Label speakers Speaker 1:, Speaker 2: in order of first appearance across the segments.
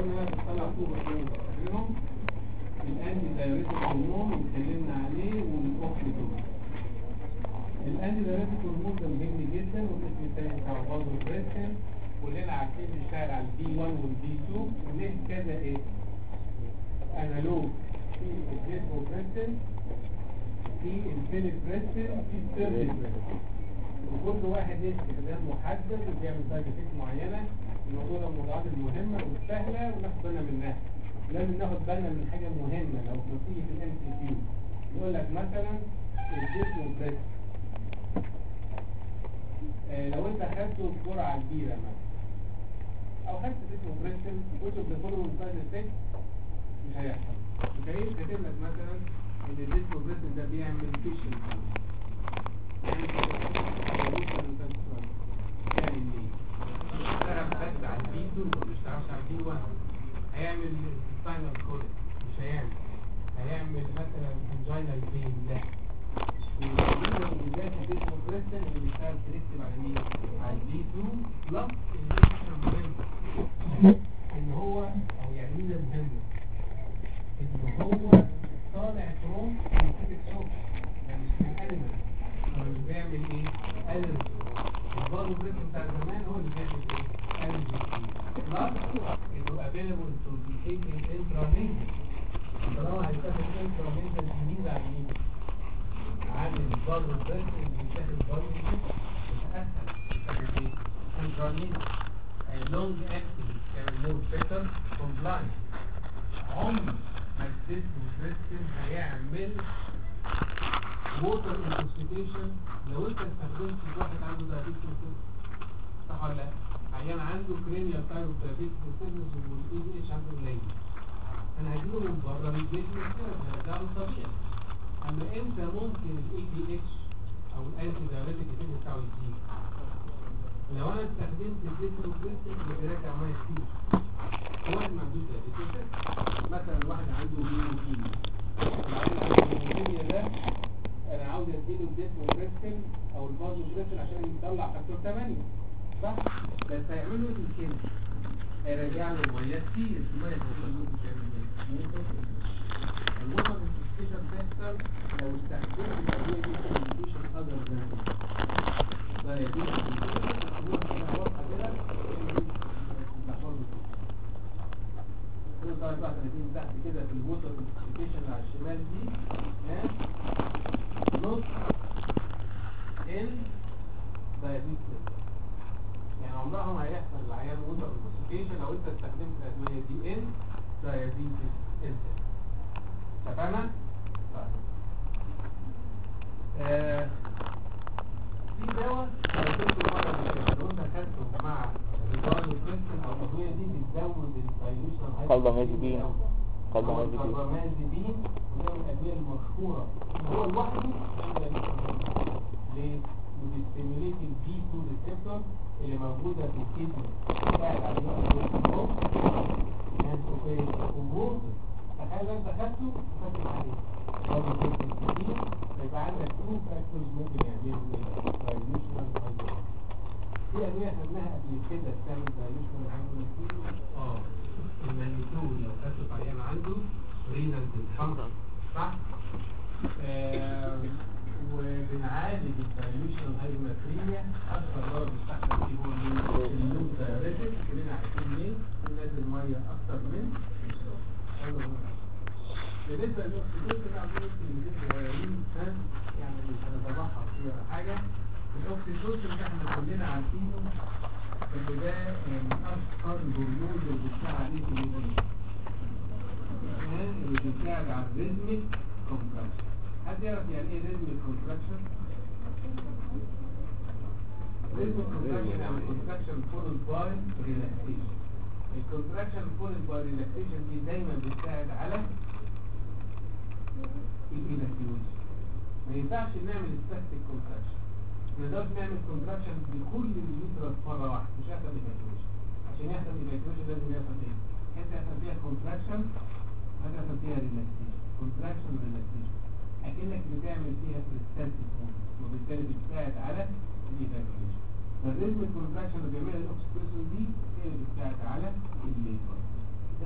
Speaker 1: قلنا بتطلع فوق الهرمون فاكرينهم الانتي دايوريتك هرمون اتكلمنا عليه والاوكسيتون الانتي دايوريتك هرمون ده مهم جدا والاسم الثاني بتاع الفازو بريسن كلنا عارفين بيشتغل على البي 1 والبي 2 وليه كذا ايه انالوج في الجيتروبريسن في الفينيبريسن في السيرفيبريسن وكل واحد ليه استخدام محدد وبيعمل سايد افكت معينه الموضوع ده من الموضوعات المهمه والسهله وناخد بالنا منها لازم ناخد بالنا من حاجه مهمه لو بتيجي في الام سي كيو يقول لك مثلا الجيتروبريسن آه لو انت خدته بجرعه كبيره مثلا او خدت الجيتروبريسن وكنت بتاخده من سايد افكت مش هيحصل مش هيجي كاتب لك مثلا ان الديسبروبريسن ده بيعمل فيشن هيعمل سباينال كوليك مش هيعمل هيعمل مثلا انجينال بين لا بالذات الديسبروبريسن اللي بيشتغل تركب على مين؟ على البي 2 بلس مهم ان هو او يعني مين المهم ان هو طالع فروم نتيجه شوك يعني مش من انيمال هو اللي بيعمل ايه؟ الرجي البارو بريك بتاع زمان هو اللي بيعمل ايه؟ الرجي بلس انه افيلبل تو بي ايه انترامينجل طالما هيستخدم انترامينجل يميز على مين؟ على البارو بريك اللي بيتاخد بارو بريك اسهل يستخدم ايه؟ انترامينجل لونج اكتنج كان له بيتر كومبلاينس عمر ما الجسم الجسم هيعمل ووتر انتوكسيكيشن لو انت استخدمت واحد عنده دايابيتس صح ولا لا؟ عيان عنده كرينيال تايرويد دايابيتس والسيجنس والاي دي اتش عنده قليل انا هجيبه من بره من الجسم ده الطبيعي اما امتى ممكن الاي دي اتش او الانتي دايوريتك افكت بتاعه يزيد لو انا استخدمت الجسم الجسم اللي بيراجع ميه كتير واحد ما عندوش دايابيتس مثلا واحد عنده هيموفيليا العيان عنده هيموفيليا ده انا عاوز اديله الجسم بريستل او البازو بريستل عشان يطلع فاكتور 8 صح بس هيعملوا ايه كده هيرجع له ميه كتير الميه الوتر انتستيشن بيحصل لو استخدمت الادويه دي في الانتستيشن اذر ذان ده يديك واضحه كده كل درجة 30 تحت كده في الوتر انتستيشن على الشمال دي ها نص ال diabetes يعني عمرها ما هيحصل العيان ووتر انتوكسيكيشن لو انت استخدمت الادويه دي ان diabetes انسان اتفقنا؟ طيب آه، في دواء هيديته المره اللي فاتت لو انت خدته مع البارلوكريستين او الادويه دي بتزود الدايلوشن
Speaker 2: كالبامازيبين. كالبامازيبين.
Speaker 1: كالبامازيبين وده من الادويه المشهوره هو لوحده ليه؟ بتستيميليت البي 2 ريسبتور اللي موجوده في الكدني بتاعت على النوم وموت تخيل انت خدته خدت عليه برضه كنت كتير يبقى عندك تو فاكتورز ممكن يعملوا ايه؟ دايلوشنال فايبر في ادويه خدناها قبل كده بتعمل دايلوشنال عنده كتير اه المانيتول لو خدته عيان عنده رينال ديسفانكشن صح؟ آه، وبنعالج الدايلوشن هايبوماتريا اكثر دواء بيستخدم فيه هو مين؟ اللوب دايوريتك كلنا عارفين ليه بننزل ميه اكثر من بالنسبه للاكسجين كده عاملين كلمتين صغيرين ها يعني مش هنتبحر فيها ولا حاجه الاكسجين اللي احنا كلنا عارفينه ان ده من اشهر الهرمون اللي بيشتغل عليه في الجسم اللي بيساعد على الريزميك كونتراكشن حد يعرف يعني ايه ريزميك كونتراكشن؟ ريزميك كونتراكشن يعني كونتراكشن فولد باي ريلاكسيشن الكونتراكشن فولد باي ريلاكسيشن دي دايما بتساعد على الايفاكيويشن ما ينفعش نعمل ستاتيك كونتراكشن ما نقدرش نعمل كونتراكشن بكل اليوترس مره واحده مش هيحصل ايفاكيويشن عشان يحصل ايفاكيويشن لازم يحصل ايه؟ حته يحصل فيها كونتراكشن حته يحصل فيها ريلاكسيشن كونتراكشن ريلاكسيشن اكنك بتعمل فيها بريستاتيك وبالتالي بتساعد على الايفاكيويشن فالريزم الكونتراكشن اللي بيعملها الاكسبريشن دي هي اللي بتساعد على الليبر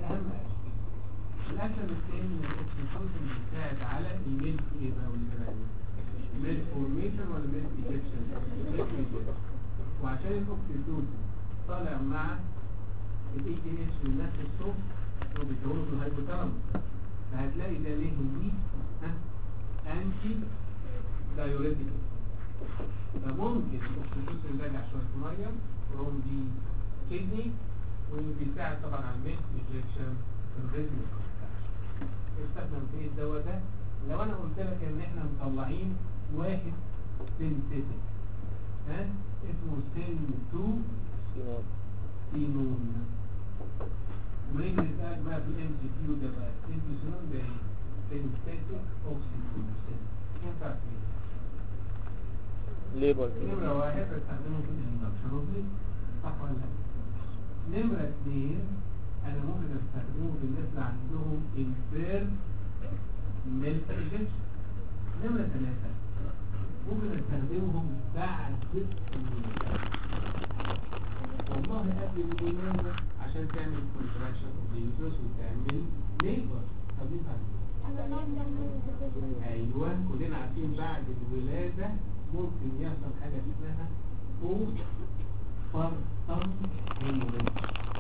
Speaker 1: للاسف الثاني الاكسيتوسين بيساعد على الميلك ايه بقى والجبال ميلك فورميشن ولا ميلك ايجكشن ميلك ايجكشن وعشان الاكسيتوسين طالع مع الاي دي اتش من نفس الصوت هو بيكونه في الهايبوثالاموس فهتلاقي ده ليه ويك ها انتي دايوريتيك فممكن الاكسيتوسين راجع شويه ميه وهم دي كدني وبيساعد طبعا على الميلك ايجكشن في الريزم استخدم فيه الدواء ده لو انا قلت لك ان احنا مطلعين واحد سينثيتك ها اسمه سين 2
Speaker 2: سينون
Speaker 1: سينون ونيجي نسألك بقى في الام سي كيو ده بقى سينون ده ايه؟ سينثيتك اوكسيتوسين ينفع في ايه؟
Speaker 2: ليبر
Speaker 1: نمرة واحد بستخدمه في الاندكشن اوف صح ولا لا؟ نمرة اثنين انا ممكن استخدمه في الناس اللي عندهم امبير ميلك ايجكشن نمرة ثلاثة ممكن استخدمهم بعد الولادة والله قبل الولادة عشان تعمل كونتراكشن اوف اليوترس وتعمل ليبر طب ينفع ايوه كلنا عارفين بعد الولادة ممكن يحصل حاجة اسمها بوست بارتم هيموريج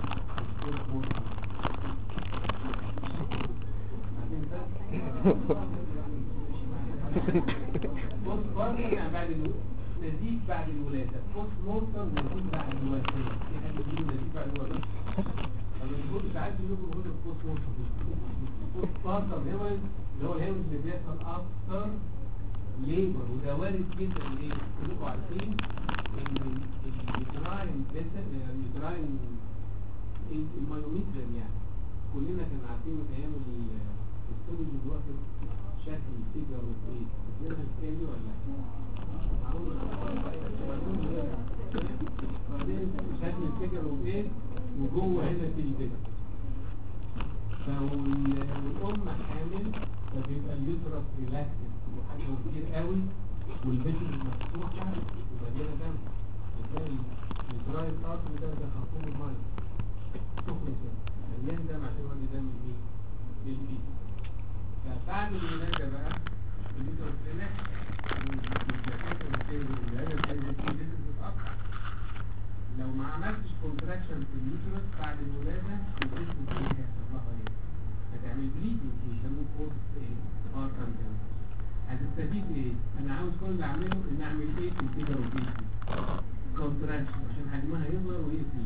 Speaker 1: بوست بارتم يعني بعد الو... نزيف بعد الولادة بوست مورتم نزيف بعد الولادة في حد بيقول نزيف بعد الولادة طب الدكتور ساعات بيقولوا بيقولوا بوست مورتم بوست بارتم هيموريج اللي هو الهيموريج اللي بيحصل اكتر ليبر وده وارد جدا ليه؟ كلكم عارفين ان اليوتراين بيسل اليوتراين المايوميتريم يعني كلنا كنا عارفين من ايام الستوري اللي دلوقتي شكل الفيجر وايه؟ فاكرينها التاني ولا بعدين شكل الفيجر وايه؟ وجوه هنا في الفيجر فالأم حامل فبيبقى اليوترس ريلاكسد وحجمه كبير قوي والبيت مفتوحة ومليانة دم بتلاقي اليوتراين الأرض ده ده خرطوم المية سخن كده مليان دم عشان يودي دم لمين؟ للبيت فبعد الولادة بقى اليوترس ريلاكس لو ما عملتش كونتراكشن في اليوترس بعد الولادة الجسم فيه هيحصل لها ايه؟ هتعمل بليدنج بيسموه بوست ايه؟ بارتم هتستفيد ايه؟ انا عاوز كل اللي اعمله ان اعمل ايه في الفيجر وبيتي كونتراكشن عشان حجمها يصغر ويقفل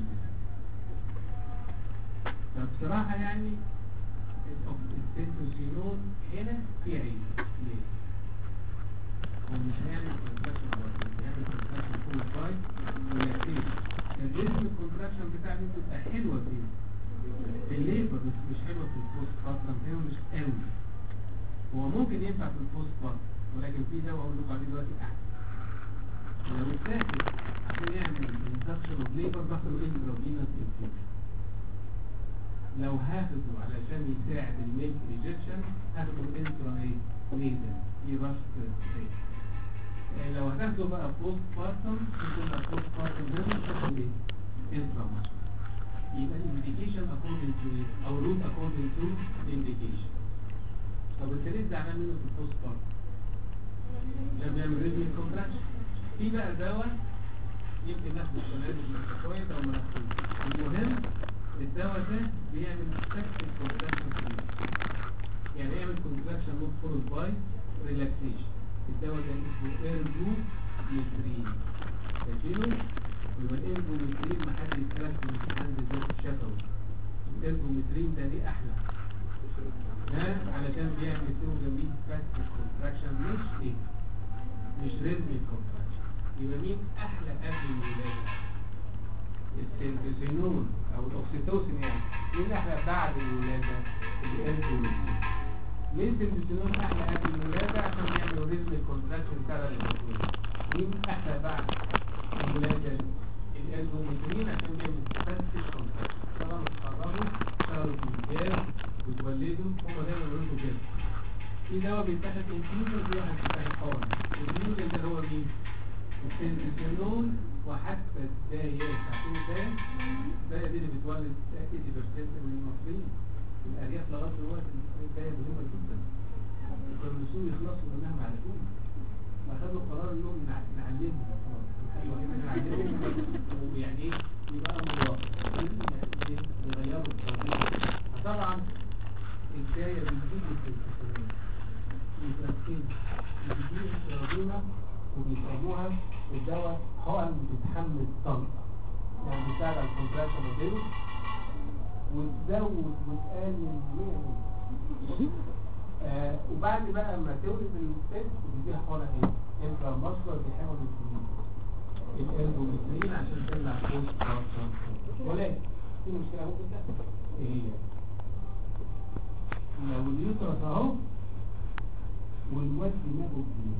Speaker 1: فبصراحة يعني التستوستيرون هنا في عيب ليه؟ هو مش هيعمل كونتراكشن برضه هيعمل كونتراكشن فول فايت ويكتيف الريزم الكونتراكشن بتاعتي بتبقى حلوة فيه في الليبر بس مش حلوة في البوست بارتم هنا مش قوي هو ممكن ينفع في البوست بارتم ولكن في دواء اقول لكم عليه دلوقتي احسن لو الساكت عشان يعمل اندكشن اوف ليبر باخده انترافينوس انفيوجن لو هاخده علشان يساعد الميلك ايجكشن هاخده انترا ايه نيزل يرشت ريت لو هتاخده بقى بوست بارتم يكون بقى بوست بارتم هنا تاخده ايه انترا ماسل يبقى الانديكيشن according to ايه او روت according to indication طب انت ليه زعلان منه في البوست بارتم ده بيعمل ريزم كونتراكشن في بقى دواء يمكن ناخده السنه دي شويه او ما ناخدوش المهم الدواء ده بيعمل effective contraction solution. يعني يعمل contraction not followed by relaxation الدواء ده اسمه ايرجو مترين شايفينه يبقى الايرجو مترين ما حد يتكلم في الامتحان بالذات الشفوي الايرجو مترين ده ليه احلى ها علشان بيعمل فيهم جنبيه فاست كونتراكشن مش ايه مش ريزمي كونتراكشن يبقى مين احلى قبل الولاده السينون او الاوكسيتوسين يعني مين احلى بعد الولاده الانسولين ليه السينون احلى قبل الولاده عشان يعملوا ريزم الكونتراكشن بتاع الانسولين مين احلى بعد الولاده الانسولين عشان يعمل فاست كونتراكشن طبعا اتخرجوا اشتغلوا في الجهاز وتولدوا هم دايما بيقولوا كده في دواء بيتاخد انفيوجن في واحد بيتاخد حقن الانفيوجن ده هو مين؟ السينون وحتى الدايات عارفين الداية الداية دي اللي بتولد 80% من المصريين في الأرياف لغاية دلوقتي حكايه مهمه جدا وكانوا الرسول يخلصوا منها ما عرفوش فاخدوا قرار انهم نع- نعلمهم ايوه هنا نعلمهم ويعني ايه يبقى امر واقع يعني ايه يغيروا التوجيه فطبعا الحكايه بتجيب في الحكومات متركين بتجيب الرضيمه وبيسموها الدواء حقن بتتحمل طلقه يعني بتساعد على الكونتراكشن وكده وتزود وتقلل ويعمل آه وبعد بقى ما تولد الست بتديها حقنه ايه؟ انترا ماسكولار بيحاول يسميه الالبوميترين عشان تمنع بوست ولكن في مشكله ممكن تحصل ايه هي؟ لو اليوترس اهو والواد دماغه كبير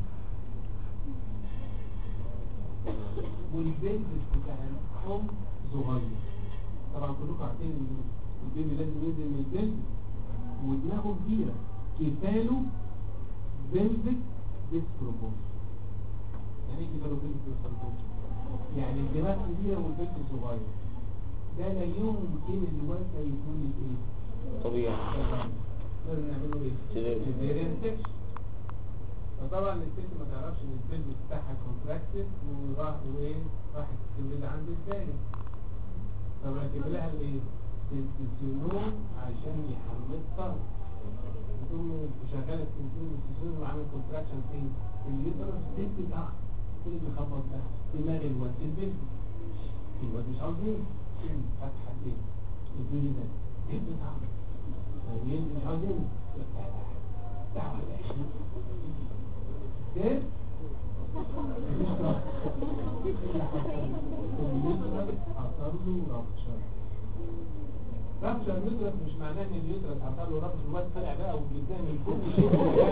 Speaker 1: والبنت بتاع الام صغير طبعا كلكم عارفين ان البيبي لازم ينزل من الجلد ودماغه كبيره كفاله بلفيك ديسبروبورشن يعني ايه كفاله بلفيك ديسبروبورشن يعني الدماغ كبيره والبنت صغير ده لا يمكن الواد ده يكون ايه
Speaker 2: طبيعي
Speaker 1: لازم نعمله ايه
Speaker 2: سيزيريان.
Speaker 1: سيزيريان سكشن فطبعا الست ما تعرفش ان البلد بتاعها كونتراكتد وراح وايه راحت تولد عند الثاني فركب لها الايه السنسيونون عشان يحمل طرف تقوم شغاله السنسيونون السنسيونون وعامل كونتراكشن فين في اليوترس ست تحت كل اللي خبط ده دماغ الواد البلد الواد مش عاوز ايه فتحه ايه البلد ده ست تحت مين مش عاوز ايه دعوه العشرين كيف؟ مفيش ضغط. ايه اللي حصل؟ اليوترس حصل له رابشر رابشر اليوترس مش معناه ان اليوترس حصل له رابشر الواد طلع بقى وبيتزامل كل شيء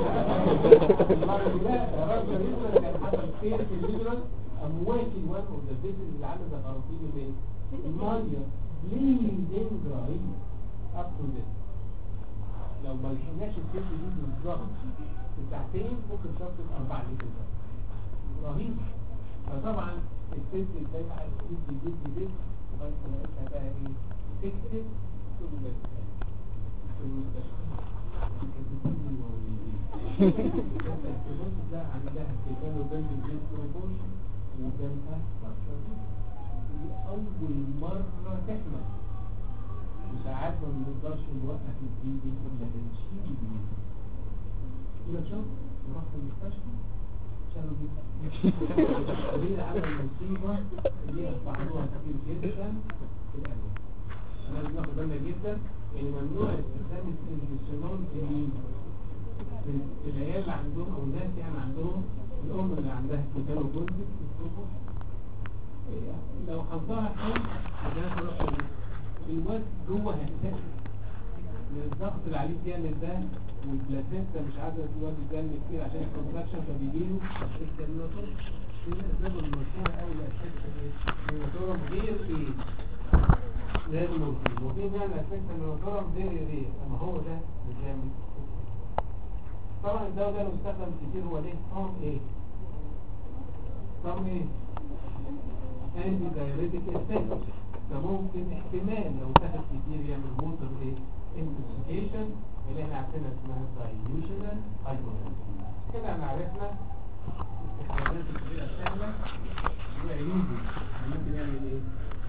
Speaker 1: المرض لا رابشر اليوترس كان حصل خير في اليوترس امواكي وان اوف ذا فيزل اللي عامل زي خراطيم الايه؟ الميه بليدنج رهيب اب تو ذس لو ما لحقناش الست دي بالظبط في ساعتين ممكن تشفط 4 لتر بس. رهيب فطبعا الست ازاي عايز تدي تدي تدي لغايه ما لقيتها بقى ايه تكتب تقول له بس في المستشفى كتبت لي مواليدين تبص تلاقي عندها كتاب وبنت البيت بروبوش وجنبها رابشة دي أول مرة تحمل وساعات ما بنقدرش نوقف الجيل إلا بنشيل الجيل يقول لك شوف نروح في المستشفى شالوا جدا ودي عمل مصيبة دي أصبحوها كتير جدا في الأمن لازم ناخد بالنا جدا ان ممنوع استخدام السنسيونول في مين؟ في في العيال اللي عندهم او الناس يعني عندهم الام اللي عندها كتالو جوزك لو حظها حلو هتاخد رقم الواد جوه هيحتاج من الضغط اللي عليه جامد ده والبلاسينتا مش عايزه الواد يتجنن كتير عشان الكونتراكشن فبيجيله السيرناتور دي من الاسباب المشهوره قوي لاساس السيرناتور غير ايه؟ لازم مورفين مورفين يعني اساس السيرناتور غير ايه؟ اما هو ده اللي بيعمل طبعا الدواء ده لو استخدم كتير هو ليه؟ طعم ايه؟ طعم ايه؟ انتي دايريتك افكت فممكن احتمال لو تاخد كتير يعمل موتر ايه انتوكسيكيشن اللي احنا عارفينها اسمها دايلوشنال هايبوتنشن كده احنا عرفنا استخدامات الطريقه السهله وعيوبه ممكن يعمل ايه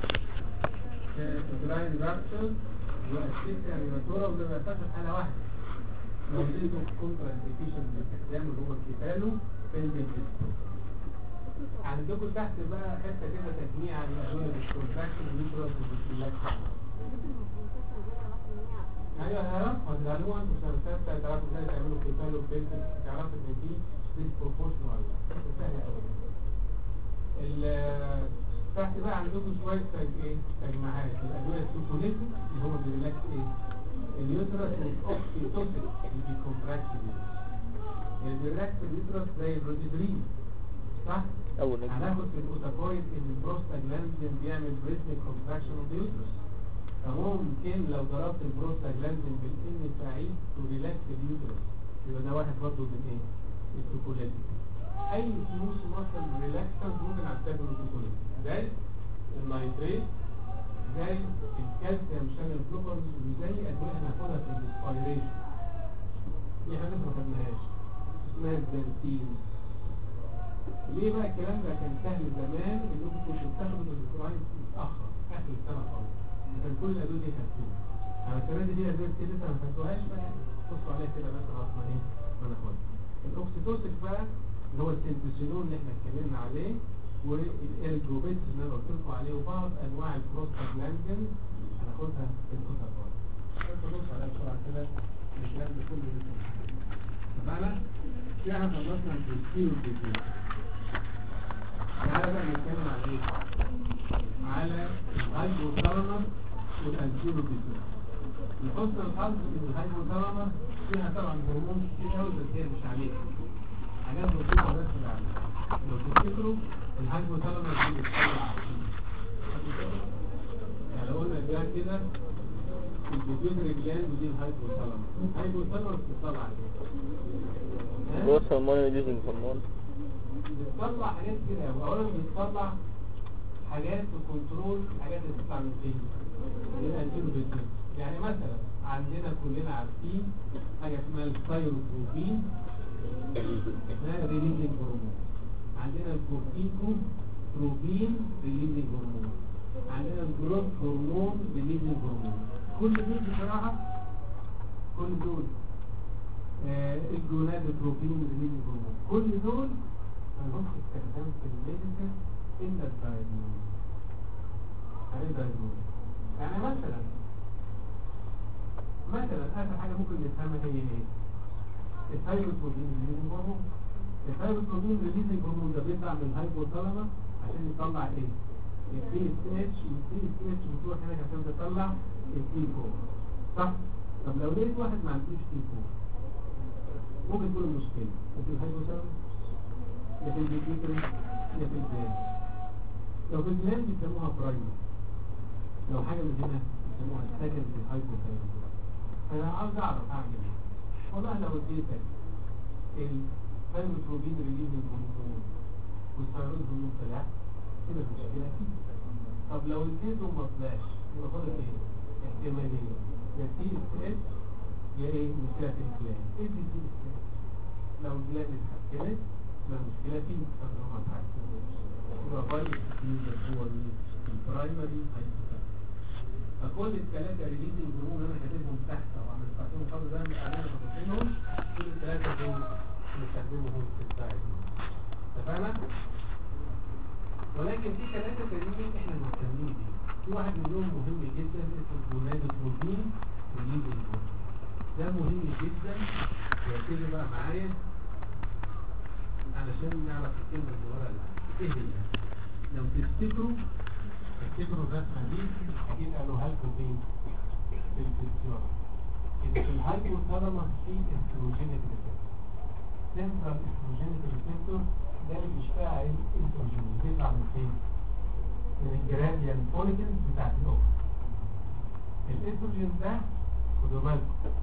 Speaker 1: دراين رابشر واسيست يعني ماتورا وده ما ينفعش في حاله واحده لو لقيته كونترا انديكيشن باستخدام اللي هو الكتالو بيلدنج عندكم تحت بقى حته كده تجميع عن الادويه بالكونتراكشن واليوترس والريلاكس ايوه هعرف هتعلموها انتوا سنه سته تعرفوا ازاي تعملوا كيتالو بيلدنج تعرفوا ان دي ديس بروبورشن ولا لا سهله قوي ال تحت بقى عندكم شويه تج ايه تجمعات الادويه السوكوليتيك اللي هو الريلاكس ايه اليوترس والاوكسيتوسين اللي بيكونتراكت الريلاكس اليوترس زي الروتيدرين صح؟
Speaker 2: أول نجم
Speaker 1: هناخد في الاوتاكويد ان البروستاجلاندين بيعمل ريتميك كونتراكشن اوف اليوترس فممكن لو ضربت البروستاجلاندين بالان سعيد تو ريلاكس اليوترس يبقى ده واحد برضه من ايه؟ السوكوليتيك اي سموث ماسل ريلاكسنت ممكن اعتبره سوكوليتيك زي النايتريت زي الكالسيوم شانل بلوكرز وزي ادويه هناخدها في الاسبيريشن دي حاجة ما خدناهاش اسمها الزنتين ليه بقى الكلام ده كان سهل زمان انكم كنتوا بتاخدوا الاسبوعين متاخر اخر السنه خالص كان كل الادويه دي خدتوها على السنه دي ليها زي لسه ما خدتوهاش بقى بصوا عليها كده بس خلاص ما ايه ما ناخدها الاوكسيتوسيك بقى اللي هو السنتوسينون اللي احنا اتكلمنا عليه والارجوبيتس اللي انا قلت لكم عليه وبعض انواع البروستاجلاندين هناخدها في الاسر برضه انتوا بصوا عليها بسرعه كده الكلام ده كله لسه اتفقنا؟ كده احنا خلصنا التسكيل والتسكيل تعالى بقى نتكلم على ايه على الهايبوثالامس والانتيرو بيتوس لحسن الحظ ان الهايبوثالامس فيها طبعا هرمون كتير قوي بس هي مش عليها حاجات بسيطه بس اللي عليها لو تفتكروا الهايبوثالامس دي بتطلع يعني لو قلنا ده كده البيتيوتري جلاند ودي الهايبوثالامس الهايبوثالامس بتطلع ايه؟
Speaker 2: جروس هرمون ريديوسنج هرمون
Speaker 1: بتطلع حاجات كتير قوي اولا بتطلع حاجات وكنترول حاجات اللي بتطلع من فين من الانتيرو بيتيوت يعني مثلا عندنا كلنا عارفين حاجه اسمها الثايروتروبين اسمها ريليزنج هرمون عندنا الكورتيكو تروبين ريليزنج هرمون عندنا الجروث هرمون ريليزنج هرمون كل دول بصراحه كل دول آه الجونادوتروبين ريليزنج هرمون كل دول ملهمش استخدام في الميديسن الا الدايجنوز يعني ايه دايجنوز يعني مثلا مثلا اخر حاجه ممكن نفهمها هي ايه الثايروتروبين ريليزنج هرمون الثايروتروبين ريليزنج هرمون ده بيطلع من الهايبوثالامس عشان يطلع ايه التي اس اتش والتي اس اتش بتروح هناك عشان تطلع التي 4 صح طب لو لقيت واحد ما عندوش تي 4 ممكن تكون المشكله في الهايبوثالامس يا في البيتيوتري يا في الجلاند لو في الجلاند بيسموها برايمر لو حاجه من هنا بيسموها سكندري هايبوثالامس انا عاوز اعرف اعمل ايه والله لو اديتك الثايروتروبين ريليزنج هرمون والثايرويد هرمون طلع كده المشكله طب لو اديته ما طلعش يبقى فاضل ايه؟ احتماليه يا تي اس اتش يا ايه مشكله في الجلاند ايه دي تي اس اتش لو الجلاند اتحسنت يبقى المشكله فيه طب لو ما اتحسنتش يبقى فايروس يوزر هو مين؟ البرايمري هايبوثالامس فكل الثلاثة ريليزنج هرمون انا كاتبهم تحت طبعا مش فاكرهم خالص ده مش انا حاططينهم كل الثلاثة دول بنستخدمهم في الساعد اتفقنا؟ ولكن في ثلاثة تانيين احنا مهتمين بيه في واحد منهم مهم جدا اسمه جونادوتروبين ريليزنج هرمون ده مهم جدا ركزوا بقى معايا علشان نعرف الكلمة الصغيرة اللي عندي. ايه هي؟ لو تفتكروا تفتكروا الرسمة دي اكيد قالوها لكم فين؟ في الفسيولوجي ان في الهايبوثالامس في استروجينيك ريسبتور سنترال استروجينيك ريسبتور ده اللي بيشتغل عليه الاستروجين بيطلع من فين؟ من الجراديان فوليكلز بتاعت الاوف الاستروجين ده خدوا بالكم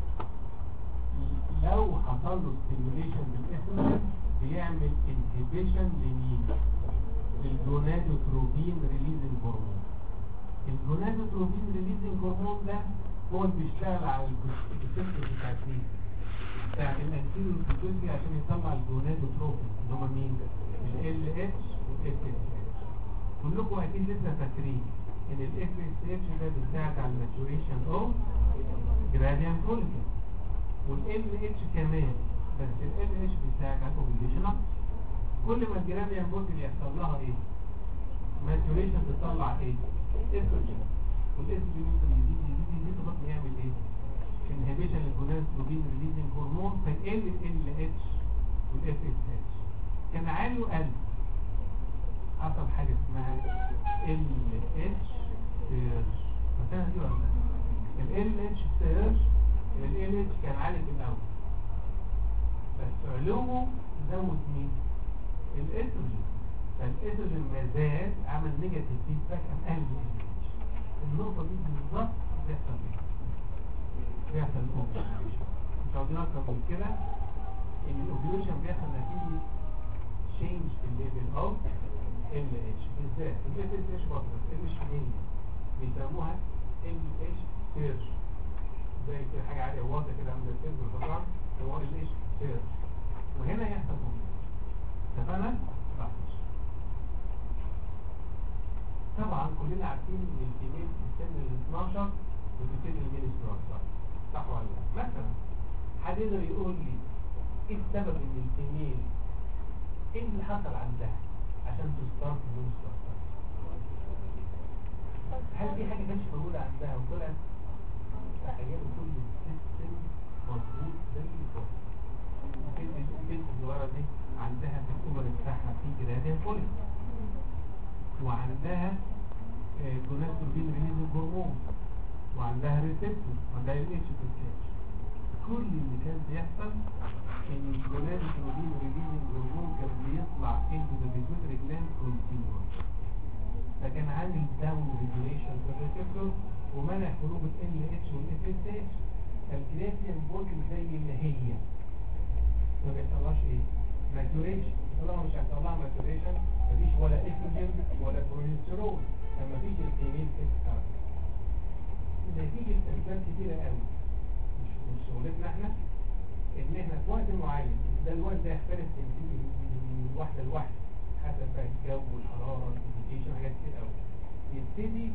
Speaker 1: لو حصل له ستيميوليشن بالاستروجين بيعمل انهبيشن لمين؟ للجونادوتروبين ريليزنج هرمون الجونادوتروبين ريليزنج هرمون ده هو اللي بيشتغل على الريسبتور بتاع مين؟ بتاع الانتيريور بيتوتري عشان يطلع الجونادوتروبين اللي هم مين؟ ال اتش والاس اس اتش كلكم اكيد لسه فاكرين ان الاس اس اتش ده بيساعد على الماتوريشن اوف جراديان فوليكل والال اتش كمان بس ال اتش بيساعد على الاوبليشن كل ما الجراديان فوليكل يحصل لها ايه ماتوريشن تطلع ايه استروجين والاستروجين ممكن يزيد يزيد يزيد لغايه ما يعمل ايه انهبيشن للجونادوتروبين ريليزنج هرمون فال ال اتش والاس اس اتش كان عالي وقل حصل حاجه اسمها ال اتش سيرش فاكرها دي ولا لا ال اتش سيرش ال اتش كان عالي في الاول بس علومه زود مين الاستروجين فالاستروجين ما زاد عمل نيجاتيف فيدباك ام قل ال اتش النقطه دي بالظبط بيحصل ايه بيحصل الاوبريشن مش عاوزين اكتر من كده ان الاوبريشن بيحصل نتيجه change في الليفل اوف ال اتش بالذات ال اس اتش برضه ال اتش منين بيسموها ال اتش سيرش زي كده حاجه عاليه واطيه كده عند السيرش طبعا هو الايش سير وهنا يحصل كونفليكت اتفقنا؟ صح طبعا كلنا عارفين ان الكبير في السن ال 12 بتبتدي المينسترال صح صح ولا لا؟ مثلا حد يقدر يقول لي ايه السبب ان الفيميل ايه اللي حصل عندها عشان تستارت المينسترال هل في حاجه كانتش موجوده عندها وطلعت تخيلوا كل السيستم مظبوط زي الفل البنت البنت الصغيره دي عندها في الاوبر بتاعها في جرادين فوليك وعندها جوناتروبين ريليزنج هرمون وعندها ريسبتور وعندها الاتش كل اللي كان بيحصل ان الجوناتروبين ريليزنج هرمون كان بيطلع into the pituitary gland continuous فكان عامل داون ريجوليشن في الريسبتور ومنع خروج ال اتش والاف اس اتش الكرياتين بوتل زي ما هي ما بيحصلهاش ايه؟ ماتوريشن طالما مش هيحصل لها ماتوريشن مفيش ولا استروجين ولا بروجسترون فما فيش الفيميل سكس كاركتر نتيجة اسباب كتيرة قوي مش مش شغلتنا احنا ان احنا في وقت معين ده الوقت ده يختلف من من واحدة لواحدة حسب بقى الجو والحرارة الكوميونيكيشن حاجات كتير قوي يبتدي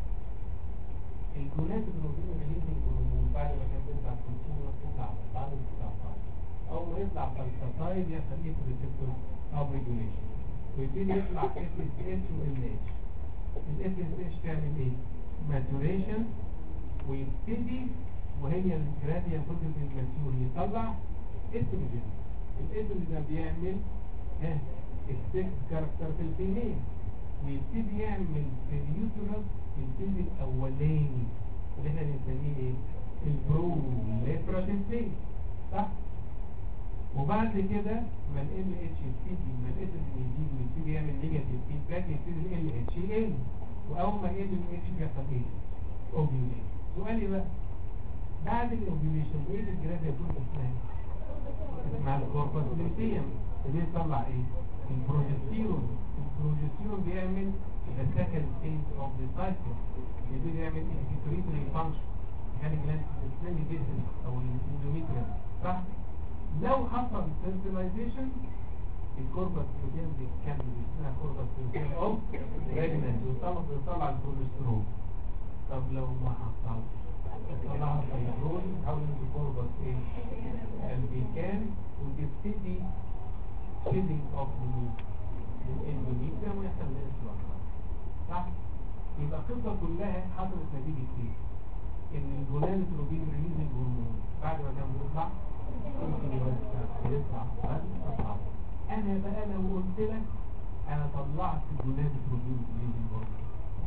Speaker 1: الجونات البروتين ريليزنج هرمون بعد ما كان بيطلع كونتينوس تطلع بعد ما تطلع بعد اول ما يطلع فالسطايل يحصل ايه في الريسبتور او ريجوليشن ويبتدي يطلع اف اس اتش وال اتش الاف اس اتش تعمل ايه؟ ماتوريشن ويبتدي وهي الجراديان فوتل الماتيور يطلع استروجين الاستروجين ده بيعمل ها السكس كاركتر في الفيميل ويبتدي يعمل في اليوترس الجلد الاولاني اللي احنا بنسميه ايه البرو ليبراتيستين صح وبعد كده ما ال ال اتش يبتدي ما ال اتش يزيد ويبتدي يعمل نيجاتيف فيدباك يبتدي ال ال اتش يقل واول ما يقل ال اتش بيحصل ايه اوفيوليشن سؤالي بقى بعد الاوفيوليشن ايه الجراد يكون اسمها اسمها الكوربس ليتيم اللي يطلع ايه البروجستيرون البروجستيرون بيعمل the second stage of the cycle يبتدي يعمل excretory function يعني جلاند تسلمي جسم او الاندوميتريوم صح لو حصل fertilization الكوربس لوتيم بيتكمل اسمها كوربس لوتيم او pregnant وطلع بيطلع البروجستيرون طب لو ما حصلش طلع الفيبرول حول الكوربس ايه البيكان وتبتدي shedding of the الاندوميتريوم ويحصل الانسولين صح يبقى القصه كلها حصلت نتيجه ايه ان الجونادوتروبين ريليزنج هرمون بعد ما كان بيطلع ممكن يطلع يطلع انا بقى لو قلت لك انا طلعت الجونادوتروبين ريليزنج هرمون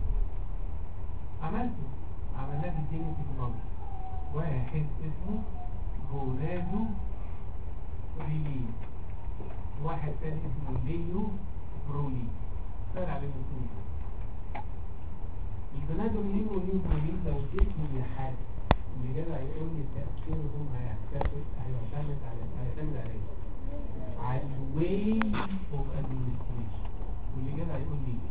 Speaker 1: عملته عملناه بالجينيتيك تكنولوجي واحد اسمه جونادو ريليز واحد تاني اسمه ليو برولي سأل عليه الاثنين البنادو مين وليو برولي لو جيت من حد اللي جاي هيقول لي تأثيرهم هيعتمد هيعتمد على هيعتمد على ايه؟ على الواي اوف ادمنستريشن واللي جاي هيقول لي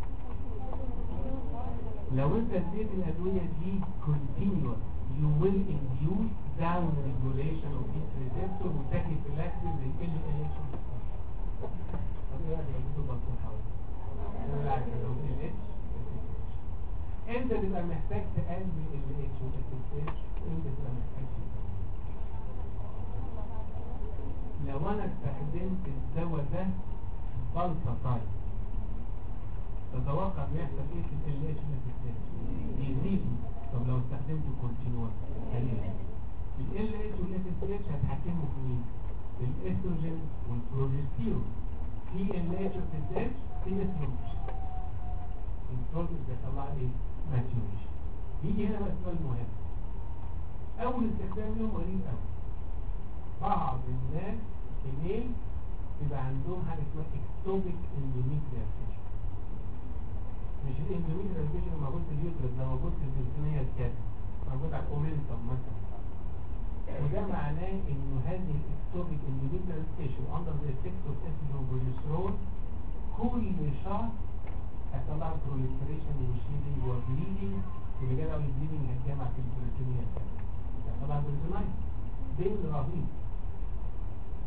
Speaker 1: لو انت اديت الادويه دي continuous you will induce down regulation of this receptor وتاكيفلاكسيس لل LH انت تبقى محتاج تقلل ال اتش وتكتبتش انت تبقى محتاج لو انا استخدمت الدواء ده بلطة طيب تتوقع ان يحصل ايه في ال اتش يزيد طب لو استخدمته كونتينوس هيزيد ال اتش والاف اس اتش هتحكموا في مين؟ الاستروجين والبروجستيرون في ال اتش والاف اس اتش في استروجين البروجست بيطلع ايه؟ ماتيوريشن يجي هنا بقى السؤال المهم اول استخدام لهم غريب قوي بعض الناس ايميل بيبقى عندهم حاجه اسمها اكتوبيك اندوميتريال فيشن مش الاندوميتريال فيشن موجود في اليوترس ده موجود في البريتونيه الكاتب موجود على الاومنتم مثلا وده معناه انه هذه الاكتوبيك اندوميتريال فيشن اندر ذا افكت اوف استروجين وبروجسترون كل شهر هيطلع بروليفريشن وشيدنج وبليدنج واللي جاي البليدنج هيتجمع في البريتونيه هيطلع بريتونايت بين رهيب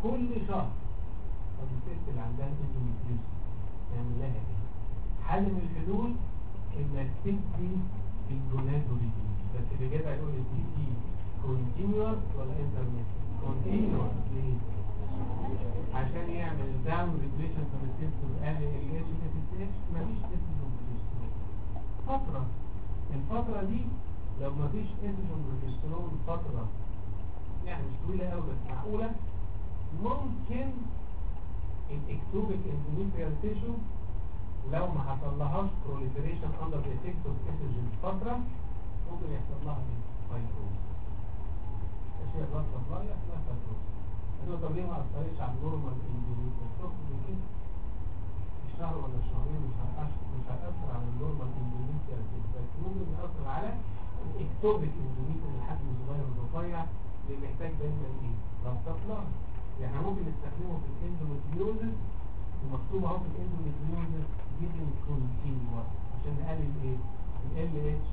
Speaker 1: كل شهر طب الست اللي عندها اندوميتريوس نعمل لها ايه حل من الحلول انك تدي الجونادولين بس اللي جاي هيقول لي دي دي كونتينيوس ولا انترميت كونتينيوس ليه عشان يعمل داون ريجريشن في السيستم قال ال اتش تي اس اتش مفيش استروجين بروجسترون فتره الفتره دي لو مفيش استروجين بروجسترون فتره يعني مش طويله قوي بس معقوله ممكن الاكتوبيك اندوميتريال تيشو لو ما حصلهاش proliferation under the effect of estrogen فترة ممكن يحصل لها ايه؟ فايبروز اشياء بلاد سبلاي يحصل لها فايبروز هتقول طب ليه ما اثرتش على النورمال اندوميتريال تاخد من كده الشهر ولا الشهرين مش هيأثر مش هيأثر على النورمال اندوميتريال بس ممكن يأثر على الاكتوبيك اندوميتريال الحجم الصغير الرفيع اللي محتاج دايما ايه؟ بلاد سبلاي يعني ممكن نستخدمه في الاندوميتريوزس ومكتوب اهو في الاندوميتريوزس جدا كونتينوس عشان نقلل ايه ال اتش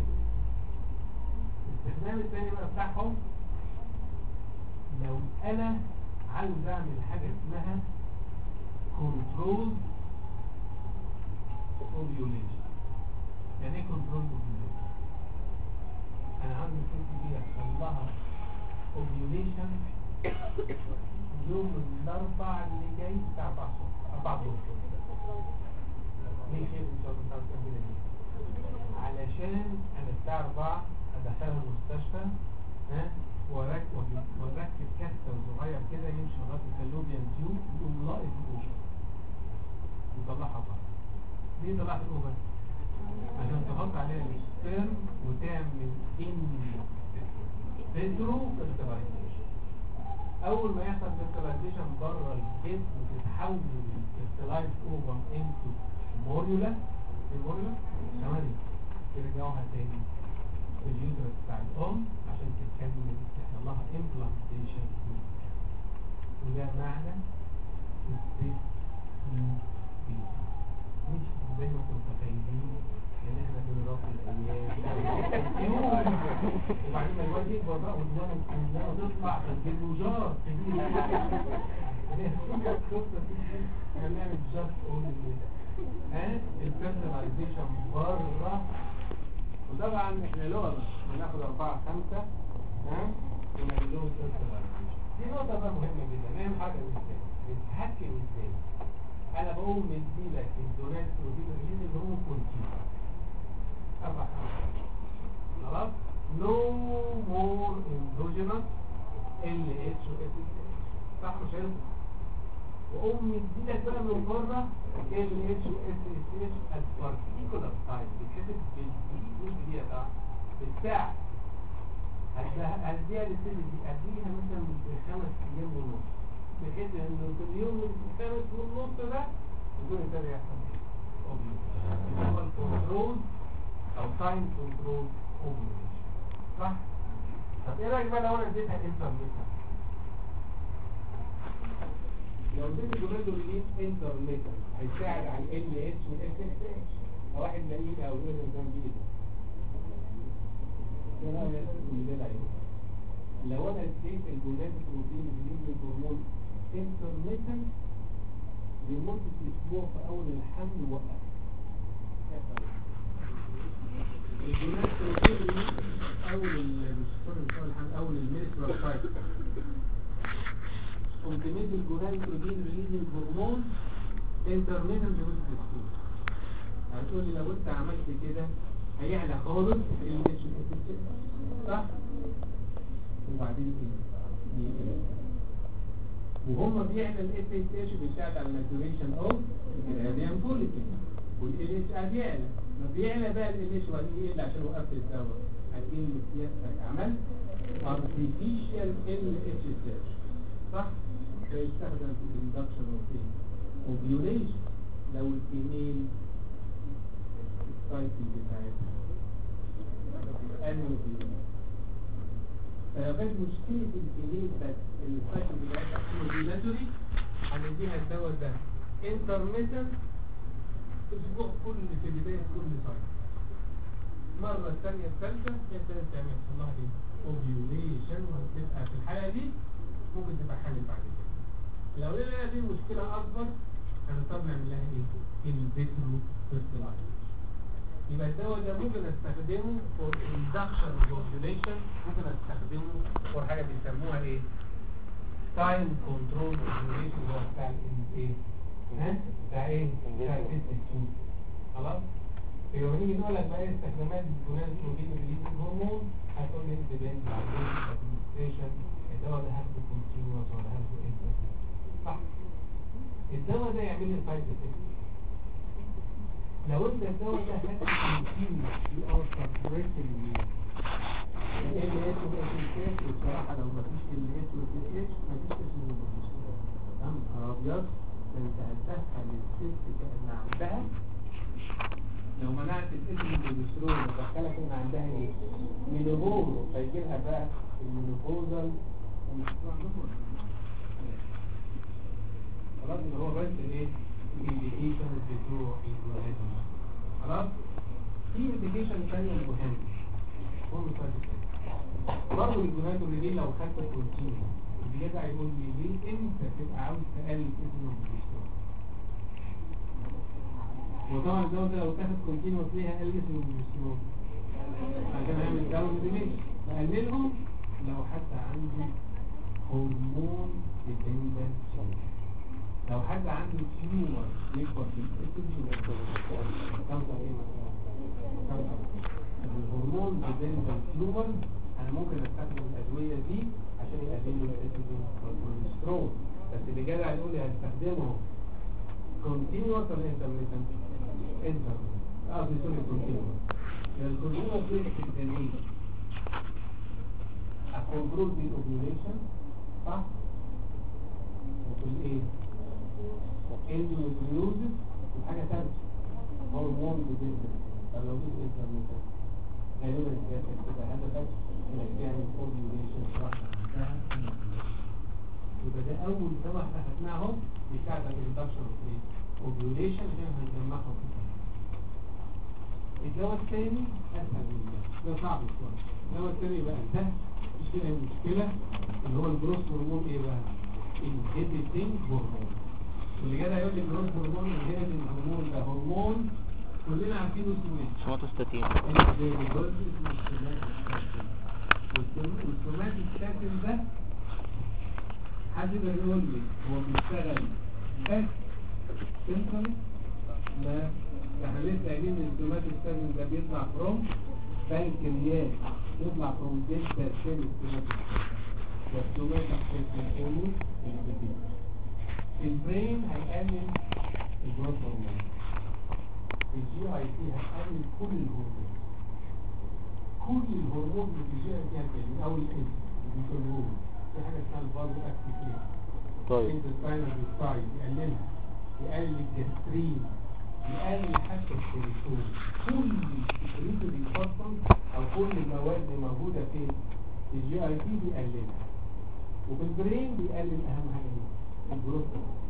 Speaker 1: الاستخدام الثاني بقى بتاعهم لو انا عاوز اعمل حاجه اسمها كنترول اوفيوليشن يعني ايه كنترول اوفيوليشن انا عندي الست دي يحصل لها اوفيوليشن يوم الاربع اللي جاي الساعه 4 الصبح 4 الظهر ليه خير ان شاء الله تعالى ربنا ليه علشان انا الساعه 4 ادخلها المستشفى ها واركب واركب كاستر صغير كده يمشي لغايه الفالوبيان تيوب يقوم لاقط الاوفر يطلعها بره ليه طلعت الاوفر عشان تحط عليها السبرم وتعمل ان بيترو فيرتلايزيشن اول ما يحصل فيرتلايزيشن بره الجسم تتحول الفيرتلايز اوفر انتو موريولا الموريولا ثواني يرجعوها تاني في اليوترس بتاع الام عشان تتكمل يحصل لها امبلانتيشن وده معنى السيف مش زي ما كنتم متخيلين ان احنا بنراقب الايام وبعدين ما الواد يكبر بقى ودماغه كلها تطلع بالوجار هنعمل جاست اون ها البيرسوناليزيشن بره وطبعا احنا لغه بناخد اربعه خمسه ها ونعمل لهم البيرسوناليزيشن دي نقطه بقى مهمه جدا نعمل حاجه ازاي نتحكم ازاي انا بقوم مديلك الدونات بروتين ريليز اللي هو كونتين اربع خمسه خلاص no more endogenous LH و FSH صح مش هينفع وأقوم مديلك بقى من بره LH و FSH as particular time بيتحسب بالدقيق مش بدقيقة طبعا بالساعة هديها هديها للسن دي هديها مثلا بخمس أيام ونص بحيث إنه في اليوم الخامس والنص ده يكون ابتدى يحصل اللي هو الكنترول أو تايم كنترول اوفيوليشن صح؟ طب ايه رايك بقى لو انا اديتها انترميتر لو اديت جلوندولين انترميتر هيساعد على ال اتش والاس اس اتش لو واحد لاقيه او غير نظام بايده ايه رايك اللي ده عليه لو انا اديت الجلوندولين بروتين جديد هرمون انترميتر لمده اسبوع في اول الحمل وقف الجنات بروتين اول مش فاكر الحمل اول المينسترال سايكل قمت مدي الجنات بروتين ريليزنج هرمون انترميتنت لمده اسبوع هتقول لي لو انت عملت كده هيعلى خالص ال اتش صح وبعدين ايه يقل. وهم بيعمل الاس اتش اتش بيساعد على الماتوريشن اوف الهاديان فوليكل والال اتش قاعد يعلى ما بيعلى بقى ال اتش وبعدين يقل عشان وقفت الدواء هتقل سيادتك عملت artificial ال اتش اتش صح؟ فيستخدم في الاندكشن اوف اوفيوليشن لو الفيميل السايكل بتاعتها انوفيوليشن فلو كانت مشكلة الفيميل بس السايكل بتاعتها اوفيولاتوري هنديها الدواء ده انترميتنت اسبوع كل في بداية كل سايكل مرة الثانية الثالثة هي ابتدت تعمل يحصل لها ايه؟ اوفيوليشن وهتبقى في الحالة دي ممكن تبقى حامل بعد كده لو لقينا في مشكلة أكبر هنضطر نعمل لها إيه؟ الفيترو فيرتلايزيشن يبقى الدواء ده ممكن استخدمه for induction of ovulation ممكن استخدمه for حاجة بيسموها ايه time control ovulation اللي هو بتاع ال- ايه ها بتاع ايه بتاع الفيتنس خلاص يبقى لما نيجي نقول لك بقى ايه استخدامات الجونادوتروبين ريليز هرمون هتقول لي ديبند على الادمنستريشن الدواء ده هاخده كونتينوس ولا هاخده امتى صح الدواء ده يعمل لي سايد افكت لو انت الدواء ده خدت كونتينوس في اوصل بريسل ال اتش والاس اتش وبصراحه لو مفيش ال اتش والاس اتش مفيش اسمه تمام ابيض انت هتدخل الست كان عندها لو منعت الاسم البروجسترون ودخلك ان عندها ايه مينوبوز فيجي لها بقى المينوبوزال خلاص اللي هو بس الايه الانديكيشن بتوع الجهاز خلاص في انديكيشن ثانيه مهم هو مثال برضه الجهاز اللي لو خدت بروتين بيرجع يقول لي ليه امتى تبقى عاوز تقلل اسم البروجسترون وطبعا الدواء ده لو تاخد كونتينوس ليها قلل اسم البروجسترون عشان اعمل داون ديليش بقللهم لو حتى عندي هرمون ديبندنت لو حد عنده تيومر يكبر في الاستروجين كانسر ايه مثلا كانسر الهرمون ديبندنت تيومر انا ممكن استخدم الادويه دي عشان يقلل لي الاستروجين والكوليسترول بس اللي جدع يقول لي هستخدمه كونتينوس ولا انترميتنت انترميتنت اه في سوري كونتينوس الكونتينوس دي استخدامين الكنترول بالاوبيوليشن صح وفي الايه اندوميتريوزس وحاجه ثالثه هرمون ديبندنت طب لو جيت انترميتنت غالبا السياسه كده هدفك انك تعمل اوبيوليشن واحده عندها يبقى ده اول دواء احنا خدناه اهو بيساعد على الاندكشن اوف ايه اوبيوليشن عشان هنجمعهم في الدواء الثاني اسهل من ده ده صعب شويه الدواء الثاني بقى سهل مش فيها مشكله اللي هو الجروس هرمون ايه بقى الهيبيتين هرمون واللي جاي يقول لي الجروس هرمون الهيبيتين هرمون ده هرمون كلنا عارفينه اسمه ايه
Speaker 2: سوماتوستاتين
Speaker 1: والسوماتيستاتين ده حد يقدر يقول لي هو بيشتغل بس سنترالي لا ده احنا لسه قايلين ان السوماتيستاتين ده بيطلع فروم بنكرياس يطلع فروم دلتا سيل السوماتيستاتين والسوماتيستاتين كله البيتين البرين هيقلل الجروث هرمون الجي اي تي هتقلل كل الهرمون كل الهرمون اللي في الجي اي تي هتقلل او الانس الهرمون في حاجه اسمها الفازو اكتيفيت
Speaker 2: طيب
Speaker 1: انت سباينال ديستايد يقللها يقلل الجسترين يقلل حتى الكوليسترول كل الكوليسترول بيفصل او كل المواد اللي موجوده في الجي اي تي بيقللها وفي البرين بيقلل اهم حاجه ايه الجروث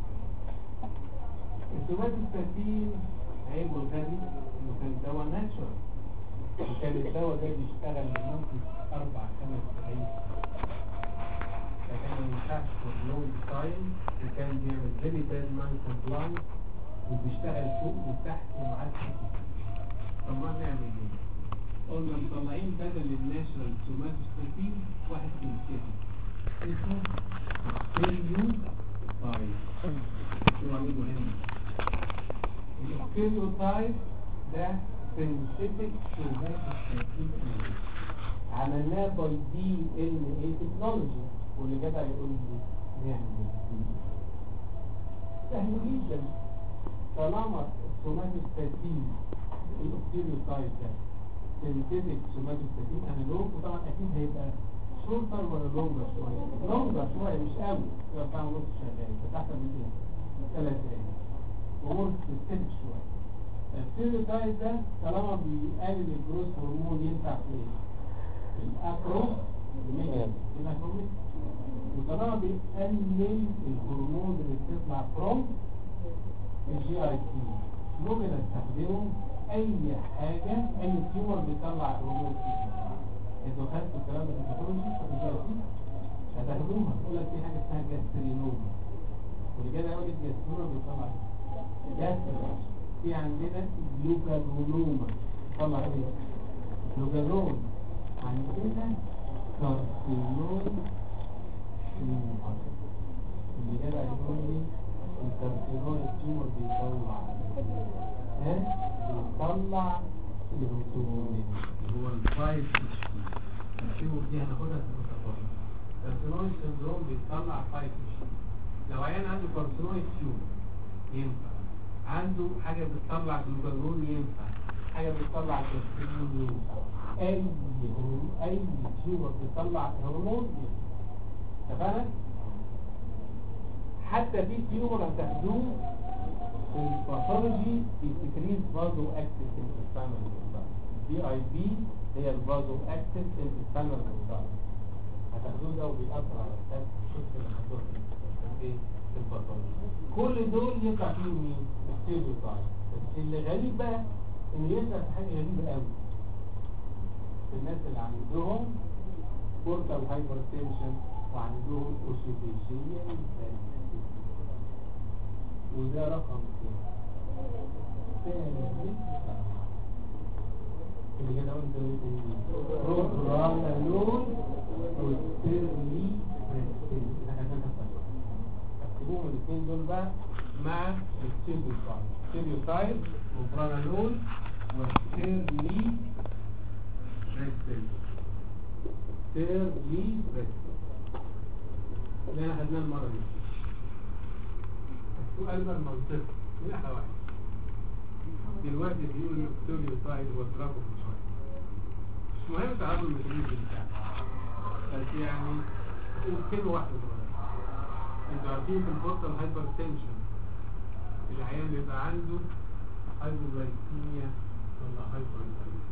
Speaker 1: السوماتوستاتين عيبه الغني انه كان دواء ناتشورال وكان الدواء ده بيشتغل لمدة أربع خمس دقايق فكان ما ينفعش for long time وكان بيعمل very bad non compliance وبيشتغل فوق وتحت ومعاد طب ما نعمل ايه؟ قلنا مطلعين بدل الناشونال سوماتوستاتين واحد سنسيتي اسمه ستيريو تايب شو عليه مهم الستيريوتايب ده سنسيتك سوماتوستاتين عملناه باي دي ان اي تكنولوجي واللي جدع يقول لي نعمل ايه سهل جدا طالما السوماتوستاتين الاستيريوتايب ده سنتيتك سوماتوستاتين انالوج وطبعا اكيد هيبقى شورتر ولا لونجر شويه لونجر شويه مش قوي يبقى بتاع نص شغال بس احسن من ايه ثلاث دقايق ومور سنتيتك شويه الستيريوتايب ده طالما بيقلل الجروث هرمون ينفع في ايه؟ الأكرو الأكروميك وطالما بيقلل الهرمون اللي بتطلع فروم الجي اي تي ممكن استخدمه اي حاجة اي تيومر بيطلع هرمون انتوا خدتوا الكلام ده في الباثولوجي في الجي اي تي هتاخدوها تقول لك في حاجة اسمها جاسترينوما واللي كده يقول الجسمونة بيطلع جسم في عندنا جلوكاجونوما بيطلع ايه؟ جلوكاجون عندنا كارسينوم تيومر اللي كده يقول لي الكارسينوم التيومر بيطلع ها؟ بيطلع الروتونين هو الفايف التيومر دي هناخدها في المتفاضل كارسينوم سندروم بيطلع فايف لو عيان عنده كارسينوم تيومر ينفع عنده حاجة بتطلع جلوكاجون ينفع حاجة بتطلع كارسينوم ينفع اي هرمون اي تيومر بتطلع هرمون اتفقنا حتى في تيومر هتاخدوه في الباثولوجي بيتكريز فازو اكتف انتستانال دي اي بي هي الفازو اكتف انتستانال هتاخدوه ده وبيأثر على السيل الشفت اللي هتدخل في الباثولوجي كل دول يطلع فيهم مين؟ الستيريوتايب بس اللي غريب بقى ان يطلع في حاجه غريبه قوي الناس اللي عندهم بورتال هايبرتنشن وعندهم اوسيفيجيال وده رقم ثالث اللي كده قلت بروبرانالون وستيرلي اكتبوهم الاثنين دول بقى مع الستيريوتايب ستيريوتايب وبرانالون وستيرلي ريستل ستيرلي ريستل اللي انا خدناه المره دي السؤال بقى المنطقي مين احلى واحد دلوقتي بيقول ستيريوتايب وتراكم شويه مش مهم تعرفوا الميكانيزم بتاعه بس يعني كلمه واحده صغيره انتوا عارفين في البورتال هايبر تنشن العيان بيبقى عنده هايبوغلايكيميا ولا هايبر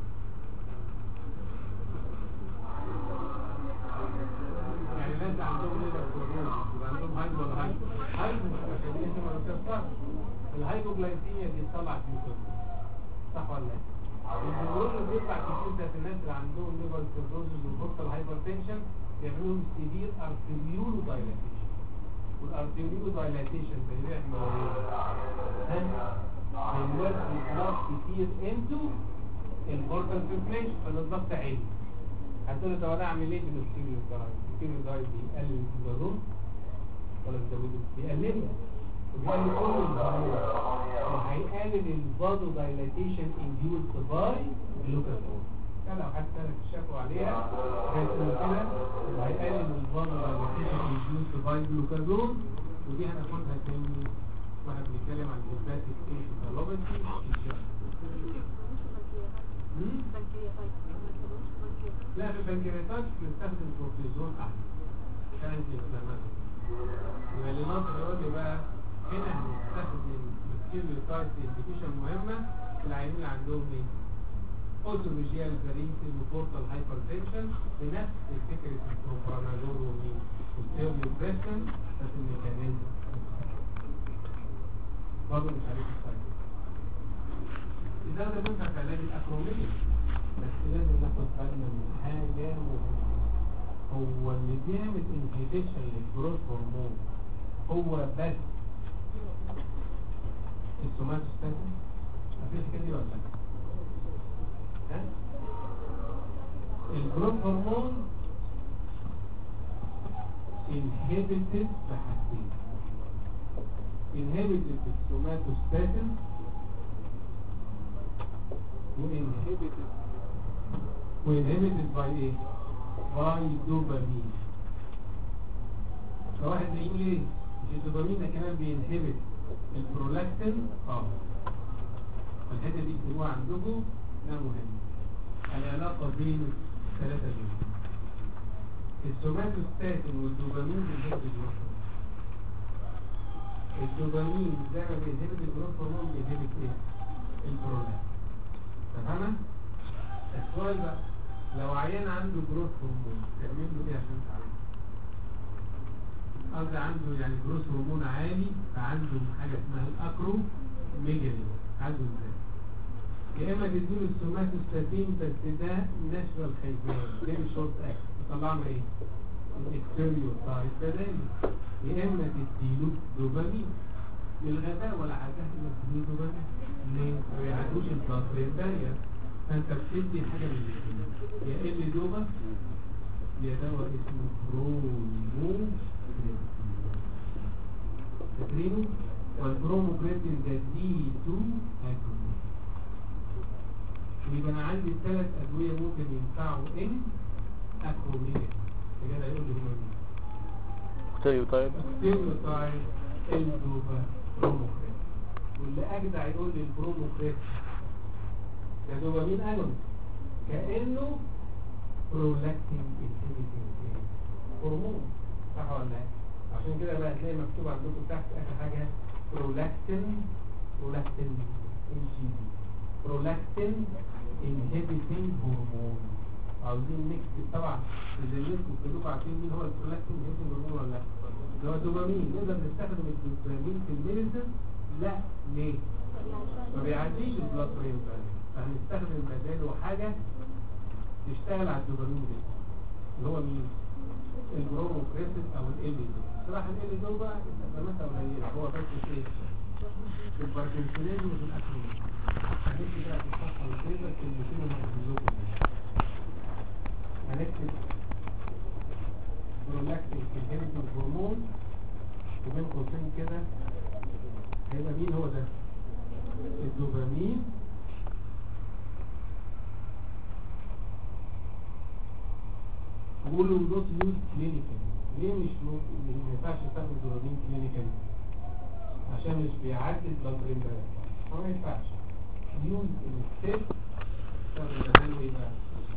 Speaker 1: يعني ناس عندهم ليفر كلوروز يبقى عندهم هايبر هايبر هايبر عشان انت ما بتكسرش الهايبوغلايكيميا دي بتطلع جلوكوز صح ولا لا؟ الجلوكوز اللي بيطلع كتير ده في الناس اللي عندهم ليفر كلوروز والبورتال هايبر تنشن بيعملوا لهم سيفير ارتريول دايلاتيشن والارتريول دايلاتيشن بيعمل هيودي بلاد كتير انتو البورتال سيركيليشن فالضغط عالي هتقول طب انا اعمل ايه بالستيريو دايت الستيريو دايت بيقلل الجلوكوز ولا بيزوده بيقلله وبيقلل كل الهرمون وهيقلل الفازو دايلاتيشن انديوز باي جلوكاجون كان لو حد سالك الشكوى عليها هيقول كده وهيقلل الفازو دايلاتيشن انديوز باي جلوكاجون ودي هناخدها تاني واحنا بنتكلم عن الهيباتيك انسفالوباثي لا في البنكرياتات بنستخدم كورتيزون احسن كانتي انفلاماتوري يبقى اللي ناقص يقول لي بقى هنا هنستخدم ستيريوتايب انديكيشن مهمه في العيانين اللي عندهم ايه؟ اوتوفيجيال فارينسيس وبورتال هايبرتنشن بنفس فكره البروبرانازول ومين؟ والستيريوبريسن بس الميكانيزم برضه مش عارف السايكل إذا ده منتج علاج الأكرومية بس لازم ناخد بالنا من حاجة مهمة هو اللي بيعمل انهيبيشن للجروث هرمون هو بس السوماتوستاتين مفيش كده ولا لا؟ ها؟ الجروث هرمون inhibited بحاجتين inhibited بالسوماتوستاتين وinhibited وinhibited by ايه؟ باي دوبامين فواحد يقول ايه مش الدوبامين ده كمان بينهبت البرولاكتين اه الحته دي اكتبوها عندكم ده مهم العلاقه بين الثلاثه دول السوماتوستاتين والدوبامين بينهبت الجروث الدوبامين زي ما بينهبت الجروث هرمون بينهبت ايه؟ البرولاكتين تمام؟ السؤال بقى لو عيان عنده جروث هرمون تعمل له ايه عشان تعالج قصدي عنده يعني جروث هرمون عالي فعنده حاجه اسمها الاكرو ميجالي عنده ازاي يا اما تديله السوماتوستاتين بس ده ناشونال خيزان ده شورت اكت طلعنا ايه الاكسيريوتايب بدني يا اما تديله دوبامين للغباء ولا عادة انك تديله دوبامين ليه؟ ما بيعدوش البلاد برين بارير فانت بتدي حاجه من الاثنين يا ال دوبا يا دواء اسمه برومو فاكرينه والبروموكريتين ده دي 2 اجونست يبقى انا عندي ثلاث ادويه ممكن ينفعوا ان اكروميك يا جدع يقول لي هما مين
Speaker 2: ستيريوتايب
Speaker 1: ستيريوتايب الدوبا بروموكريت واللي اجدع يقول لي البروموكريت ده دوبامين اجونست كانه برولاكتين انهبيتنج هرمون صح ولا لا عشان كده بقى هتلاقي مكتوب عندكم تحت اخر حاجه برولاكتين برولاكتين ام جي بي برولاكتين انهبيتنج هرمون عاوزين نكتب طبعا زيكم كلكم عارفين مين هو البرولاكتين انهبيتنج هرمون ولا لا اللي هو دوبامين نقدر نستخدم الدوبامين في الميديسن لا ليه ما بيعديش البلاد برين فهنستخدم بداله حاجه تشتغل على الدوبامين ده اللي هو مين البروموكريسيس او ال صراحه ال دول بقى استخداماتها قليله هو بس في ايه في الباركنسونيزم وفي الاكروميز هنكتب بقى في الصفحه البيضاء كلمتين وهنكتب هنكتب برولاكتين انهبيتنج هرمون وبين قوسين كده هيبقى مين هو ده الدوبامين بيقولوا نوت يوز كلينيكال ليه مش مو- ما ينفعش تاخد دوبامين كلينيكال عشان مش بيعدي البلاد برين بارير ما ينفعش يوز الستيب تاخد بداله ايه بقى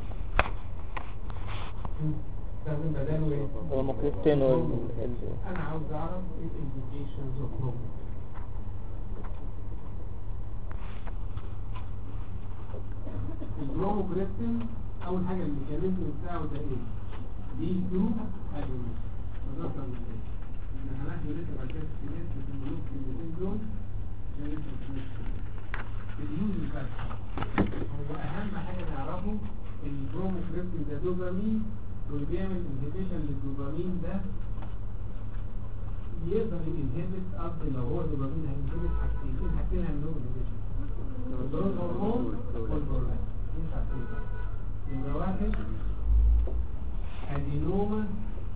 Speaker 1: هم، تاخد بداله ايه
Speaker 2: البروموكريتين وال ال-
Speaker 1: انا عاوز اعرف ايه الانdications of problem البروموكريبتين اول حاجه الميكانيزم بتاعه ده ايه دي 2 اجونست بالظبط ازاي احنا هناخد لسه بعد كده في ناس بتقول في الاثنين دول عشان لسه في ناس اليوز بتاعه هو اهم حاجه نعرفه البروموكريبتين ده دوبامين واللي بيعمل انهبيشن للدوبامين ده يقدر ينهبت قصدي لو هو دوبامين هينهبت حاجتين ايه الحاجتين هيعملوهم انهبيشن الدوران هرمون والبرولاكتين ايه حاجتين يبقى واحد ادينوما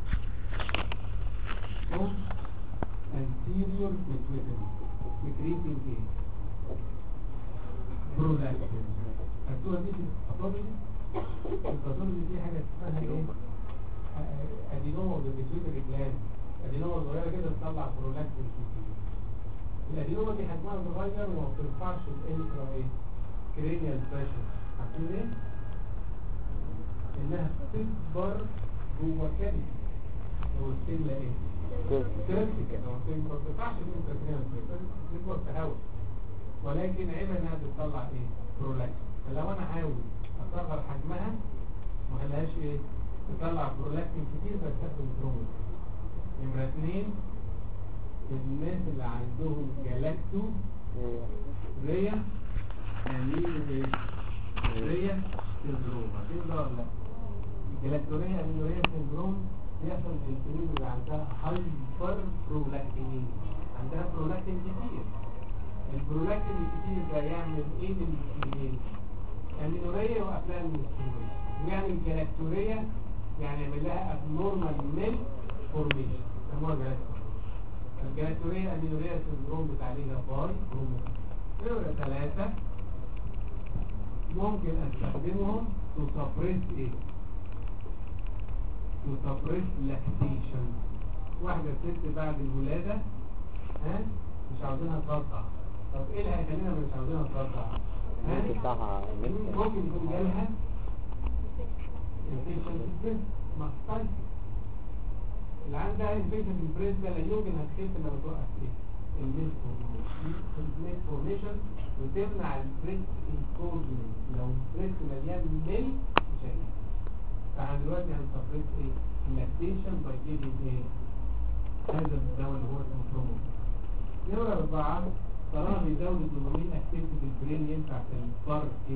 Speaker 1: اوف anterior pituitary secreting ايه برولاكتين خدتوها دي في الباثولوجي الباثولوجي دي حاجه اسمها ايه ادينوما اوف pituitary gland ادينوما صغيره كده تطلع برولاكتين كتير الادينوما دي حجمها صغير وما بترفعش الانترا ايه كرينيال بريشر عارفين ليه؟ انها بتكبر جوه كبد لو السنه ايه؟ كريتيكال لو السنه ما بترفعش الانترا كرينيال بريشر بتكبر في هواء ولكن عيبها انها بتطلع ايه؟ برولاكتين فلو انا عاوز اصغر حجمها ما خليهاش ايه؟ تطلع برولاكتين كتير بستخدم برومول نمرة اتنين الناس اللي عندهم جلاكتو ريا يعملوا ايه؟ ريا سندروم عارفين ده ولا لا؟ الجلاكتوريا امينوريا سندروم بيحصل في السنين اللي عندها هايبر برولاكتينين عندها برولاكتين كتير البرولاكتين الكتير ده يعمل ايه للمسلمين؟ امينوريا وافلام المسلمين ويعمل جلاكتوريا يعني يعمل لها abnormal milk formation سموها جلاكتوريا الجلاكتوريا امينوريا سندروم بتعالجها باي هرمون نمرة ثلاثة ممكن استخدمهم to suppress ايه to suppress lactation واحدة ست بعد الولادة ها مش عاوزينها ترضع طب ايه اللي هيخلينا مش عاوزينها ترضع ها؟
Speaker 2: بتاعها
Speaker 1: ممكن يكون جالها infection في البريست ماستايتس اللي عندها infection في البريست ده لا يمكن هتخف لما توقف ايه الميلك الميلك فورميشن وتمنع البريست انكوزمنت لو البريست مليان ميلك مش هيخف فاحنا دلوقتي هنسبريس ايه اللاكتيشن باي جيفنج ايه هذا الدواء اللي هو اسمه برومو نمرة أربعة طالما بيزود الدوبامين اكتيفيتي في البرين ينفع في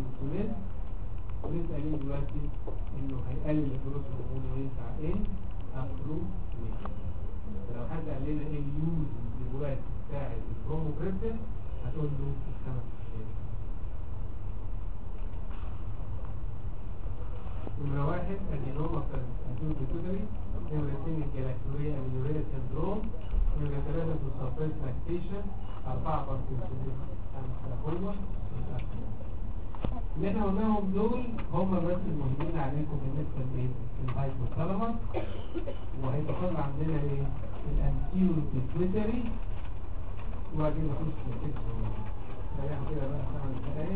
Speaker 1: الباركنسونيز ولسه قايلين دلوقتي انه هيقلل الجروث هرمون وينفع ايه ابروف لو حد قال لنا ايه اليوز دلوقتي بتاع البروموكريبتين هتقول له الخمس حاجات نمرة واحد الجينوما الجنود الكتري نمرة اثنين الجلاكتوريا امينوريا سندروم نمرة ثلاثة السبريس لاكتيشن أربعة باركنسونيز خمسة هو اللي احنا قلناهم دول هم بس المهمين عليكم بالنسبة لايه؟ للهايبوثالاموس وهيدخل عندنا ايه؟ الانتيرو بيتويتري وبعدين نخش في الكتف نريح كده بقى خمس دقايق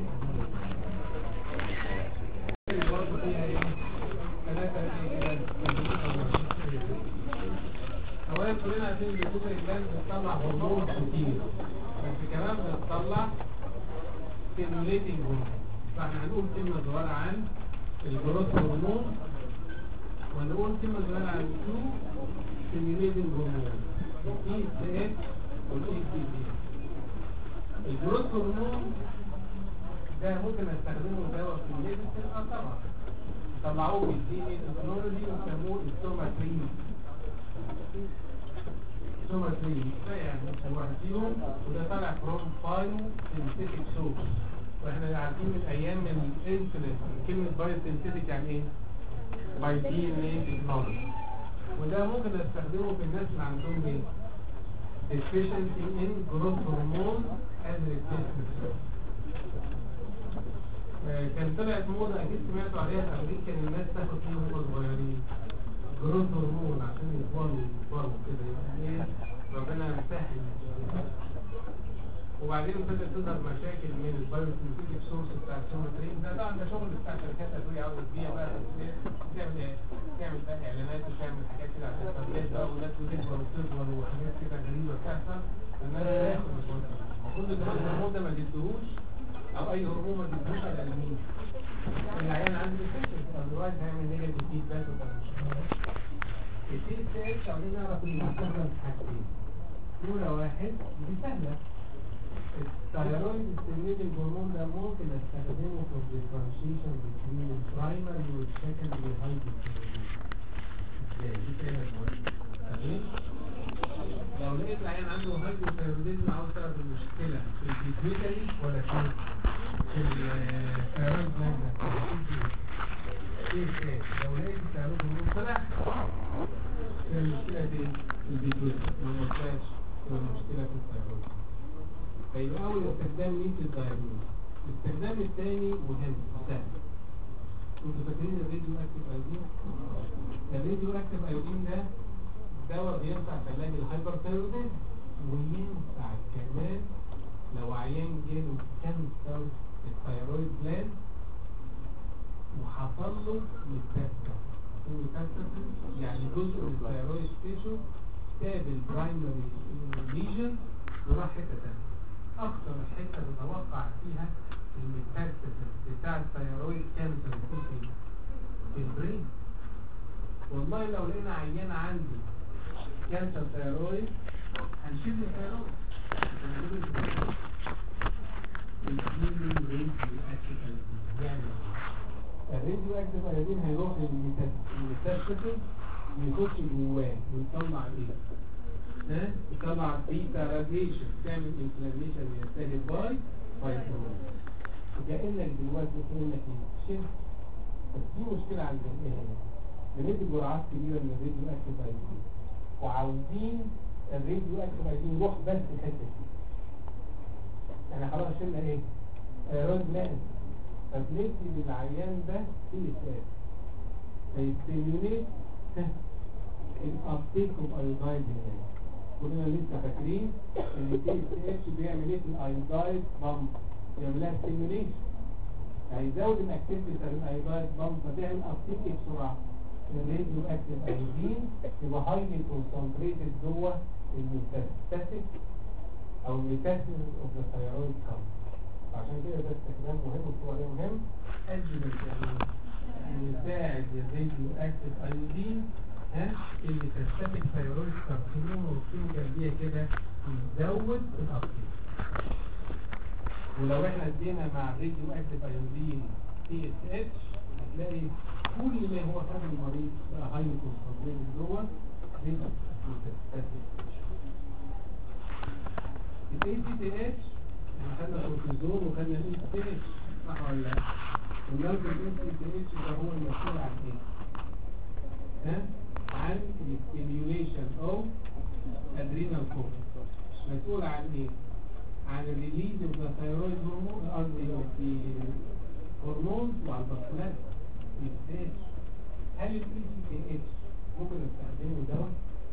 Speaker 1: برضه فيها ايه؟ ثلاثة ايه كده اولا كلنا عارفين ان الكتر الجلد بتطلع هرمون كتير بس كمان بتطلع stimulating هرمون فاحنا هنقول كلمة صغيرة عن الجروث هرمون ونقول كلمة صغيرة عن تو stimulating هرمون الاي سي اس والاي سي بي الجروث هرمون ده ممكن استخدمه دواء في الميديسين اه طبعا طلعوه بالدي ان تكنولوجي وسموه السوماترين سوماترين ده يعني واحد فيهم وده طالع فروم بايو سينثيتيك سورس واحنا عارفين من ايام من الانسولين كلمه بايو سينثيتيك يعني ايه باي دي ان اي تكنولوجي وده ممكن استخدمه في الناس اللي عندهم ايه deficiency in growth hormone as replacement آه، كان طلعت موضة أكيد سمعتوا عليها في أمريكا إن الناس تاخد فيهم وهم صغيرين جروث هرمون عشان يكبروا يكبروا كده يعني إيه ربنا يسهل وبعدين ابتدت تظهر مشاكل من البايوسينثيتيك سورس بتاع السوماترين ده طبعا ده شغل بتاع شركات ادويه عاوزه تبيع بقى تعمل ايه؟ تعمل بقى اعلانات وتعمل حاجات كده عشان تبيع بقى وناس بتكبر وتكبر وحاجات كده غريبه بتحصل الناس تاخد المفروض ان الهرمون ده ما تديهوش او اي هرمون ما تديهوش على اليمين العيان عنده ديفيشنسي اذروايز هيعمل نيجاتيف فيدباك وده مش التي اس اتش عاوزين نعرف ان بيستخدم في حاجتين نمرة واحد دي سهلة الثايرويد ستيميلينج هرمون ده ممكن استخدمه في الديفرنشيشن بين البرايمري والسكندري هايبوثايرويدزم ازاي دي كده مهم لو لقيت العيان عنده هايبوثايرويدزم عاوز تعرف المشكلة في البيتويتري ولا في في الثايرويد جلاند ايه ايه لو لقيت الثايرويد هرمون طلع المشكلة في البيتويتري ما وصلش المشكلة في الثايرويد فيبقى أول استخدام ليه في الدايجنوز الاستخدام الثاني مهم سهل انتوا فاكرين الراديو اكتيف ايودين؟ الراديو اكتيف ايودين ده دواء بينفع في علاج الهايبرثايرويدزم وينفع كمان لو عيان جاله كانسر الثايرويد جلاند وحصل له ميتاستاسيس ميتاستاسيس يعني جزء من الثايرويد تيشو ساب البرايمري ليجن وراح حته ثانيه اكثر حته بنتوقع فيها الميتاستاسيس بتاع الثايرويد كانسر يكون فين؟ في البرين والله لو لقينا عيان عندي كانسر ثايرويد هنشيل الثايرويد هنعمله الثايرويد الهيلينج راديو اكتيف ايودين يعني الراديو اكتيف ايودين هيروح للميتاستاسيس يخش جواه ويطلع ايه؟ ها؟ يطلع بيتا راديشن تعمل انفلاميشن ينتهي باي فايبروز كأنك دلوقتي كأنك شلت بس في مشكلة عند ايه هنا؟ بندي جرعات كبيرة من الراديو اكتيف ايودين وعاوزين الراديو اكتيف ايودين يروح بس الحتة دي احنا خلاص شلنا ايه؟ ايرون جلاند فبندي للعيان ده سي اس اس فيستيميوليت الابتيك اوف ايودايد هناك كلنا لسه فاكرين ان التي اس اتش بيعمل ايه في الايودايد بامب يعمل لها ستيميوليشن هيزود الاكتيفيتي بتاع الايودايد بامب فتعمل ابتيك بسرعه الراديو اكتيف ايودين يبقى هايلي كونسنتريتد جوه الميتاستاتيك او الميتاستاسيس اوف ذا ثايرويد كام عشان كده ده استخدام مهم وهو عليه مهم ادجمنت يعني يساعد الراديو اكتيف ايودين ها اللي تستاتيك ثايرويد كارسينوما والكيميكال دي كده يزود الابتيك ولو احنا ادينا مع الراديو اكتيف ايودين تي اس اتش هتلاقي كل اللي هو خد المريض بقى هاي كونسنتريت جوه رينا الاي سي تي اتش احنا خدنا كورتيزون وخدنا الاي سي تي اتش صح ولا لا؟ النهارده الاي سي تي اتش ده هو المسؤول عن ايه؟ ها؟ عن الستيميوليشن او ادرينال كورتيكوس مسؤول عن ايه؟ عن الريليز اوف ذا ثايرويد هرمون قصدي اوف هرمون وعلى البطلات الاتش هل الاي سي تي اتش ممكن استخدمه دواء؟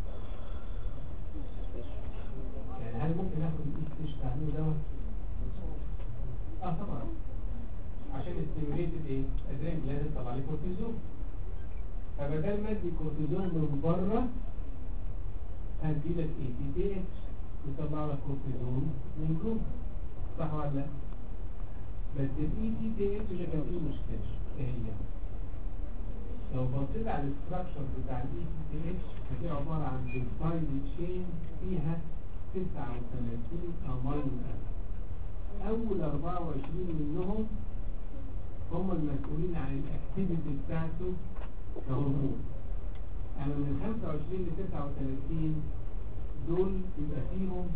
Speaker 1: يعني هل ممكن اخد الاي سي اتش تعمله دواء؟ اه طبعا عشان استيميوليتد ايه؟ ادرينال جلاند تطلع لي كورتيزون فبدل ما ادي كورتيزون من بره هدي لك اي تي تي اتش يطلع لك كورتيزون من جوه صح ولا لا؟ بس الاي تي تي اتش ده كان فيه مشكله ايه هي؟ لو بصيت على الاستراكشر بتاع الاي تي تي اتش فدي عباره عن بيبتايد تشين فيها 39 امينو اسيد اول 24 منهم هم المسؤولين عن الاكتيفيتي بتاعته كهرمون اما من 25 ل 39 دول يبقى فيهم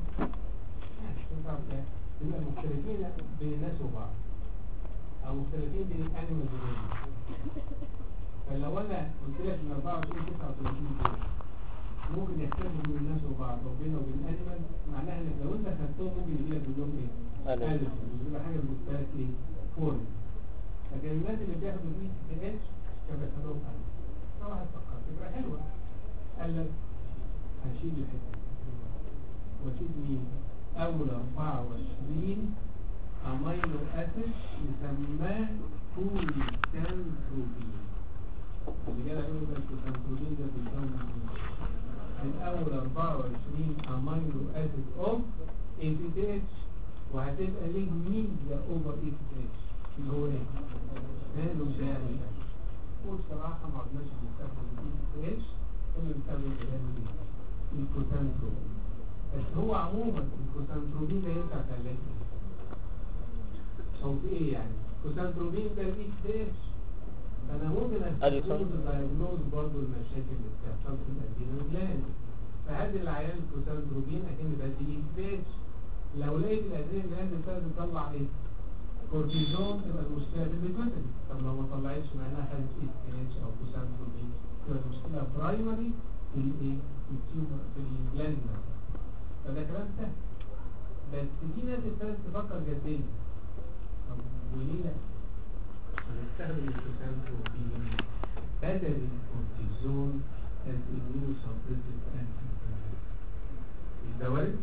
Speaker 1: يبقى مختلفين بين الناس وبعض او مختلفين بين الانيمالز وبين فلو انا قلت لك من 24 ل 39 دول ممكن يختلفوا بين الناس وبعض او بينه وبين الانيمال معناها انك لو انت خدتهم ممكن يجي لك منهم ايه؟
Speaker 2: ألف.
Speaker 1: الف يبقى حاجه بالنسبه لك ايه؟ فوري لكن الناس اللي بياخدوا الاي تي اتش كانوا بياخدوهم الف فواحد فكر تبقى حلوه قال لك هشيل الحته دي واشيل مين؟ اول 24 امينو اسيد يسماه كوليسانتروبين اللي جاي يقول لك الكوليسانتروبين ده بيتكون من إيه؟ من اول 24 امينو اسيد اوف اي تي تي اتش وهتبقى ليه ميزه اوفر اي تي تي اتش اللي هو ايه؟ ماله جامد وبصراحه ما عدناش بنستخدم الاي تي تي اتش كنا بنستخدم الجامد الكوسانتروبين بس هو عموما الكوسانتروبين ده ينفع في علاج إيه؟ او في ايه يعني كوسانتروبين ده ليه ستيج فانا ممكن
Speaker 2: أدي
Speaker 1: استخدمه
Speaker 2: صح.
Speaker 1: في دايجنوز برضه المشاكل اللي بتحصل في الادرينال جلاند فهدي العيان الكوسانتروبين اكن بدي ايه ستيج لو لقيت الادرينال جلاند ابتدت تطلع ايه كورتيزون تبقى المشكله في البيتوتري طب لو ما طلعتش معناها خدت ايه ستيج او كوسانتروبين تبقى المشكله برايمري في الايه في التيومر في الجلاند نفسها. فده كلام سهل بس في ناس ابتدت تفكر جديا طب وليه لا؟ هنستخدم الكوسانتروبين بدل الكورتيزون as immunosuppressive anti ده وارد؟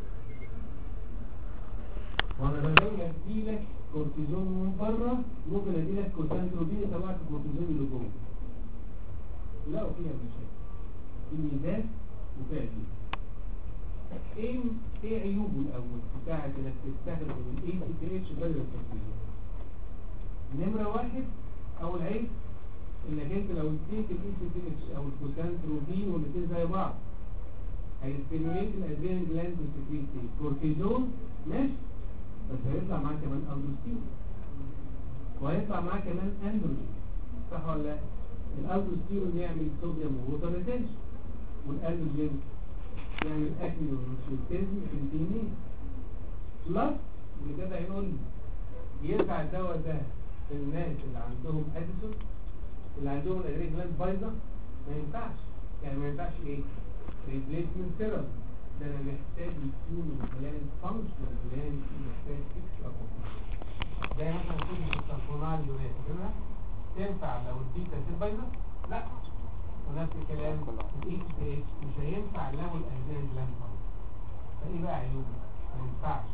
Speaker 1: وانا بدل ما اديلك كورتيزون من بره ممكن اديلك كوسانتروبين يطلع لك الكورتيزون اللي جوه لا فيها مشاكل في ميزات وفيها عيوب ايه ايه عيوبه الاول بتاعت انك تستخدم الاي تي تي اتش بدل الكورتيزون نمرة واحد اول عيب انك انت لو اديت الاي تي تي اتش او الكوسانتروبين والاثنين زي بعض هيستيموليت الادرينال جلاند وسكريت كورتيزون ماشي بس هيطلع معاه كمان الدوستيرون وهيطلع معاه كمان اندروجين صح ولا لا؟ الالدوستيرون يعمل صوديوم ووتر ريتنشن والاندروجين يعمل اكل وروشيتيزم في الدينين بلس اللي كده هيقول لي ينفع الدواء ده في الناس اللي عندهم اديسون اللي عندهم الادرينال جلاند بايظه ما ينفعش يعني ما ينفعش ايه ريبليسمنت ثيرابي ده انا محتاج يكون الجلاند فانكشن الجلاند محتاج اكسترا ده مثلا تيجي في الصناعه اليوناني فاكرها تنفع لو البيتا سيل بايظه لا ونفس الكلام الاي تي اتش مش هينفع له الادرينال جلاند بايظه فايه بقى عيوبه ما ينفعش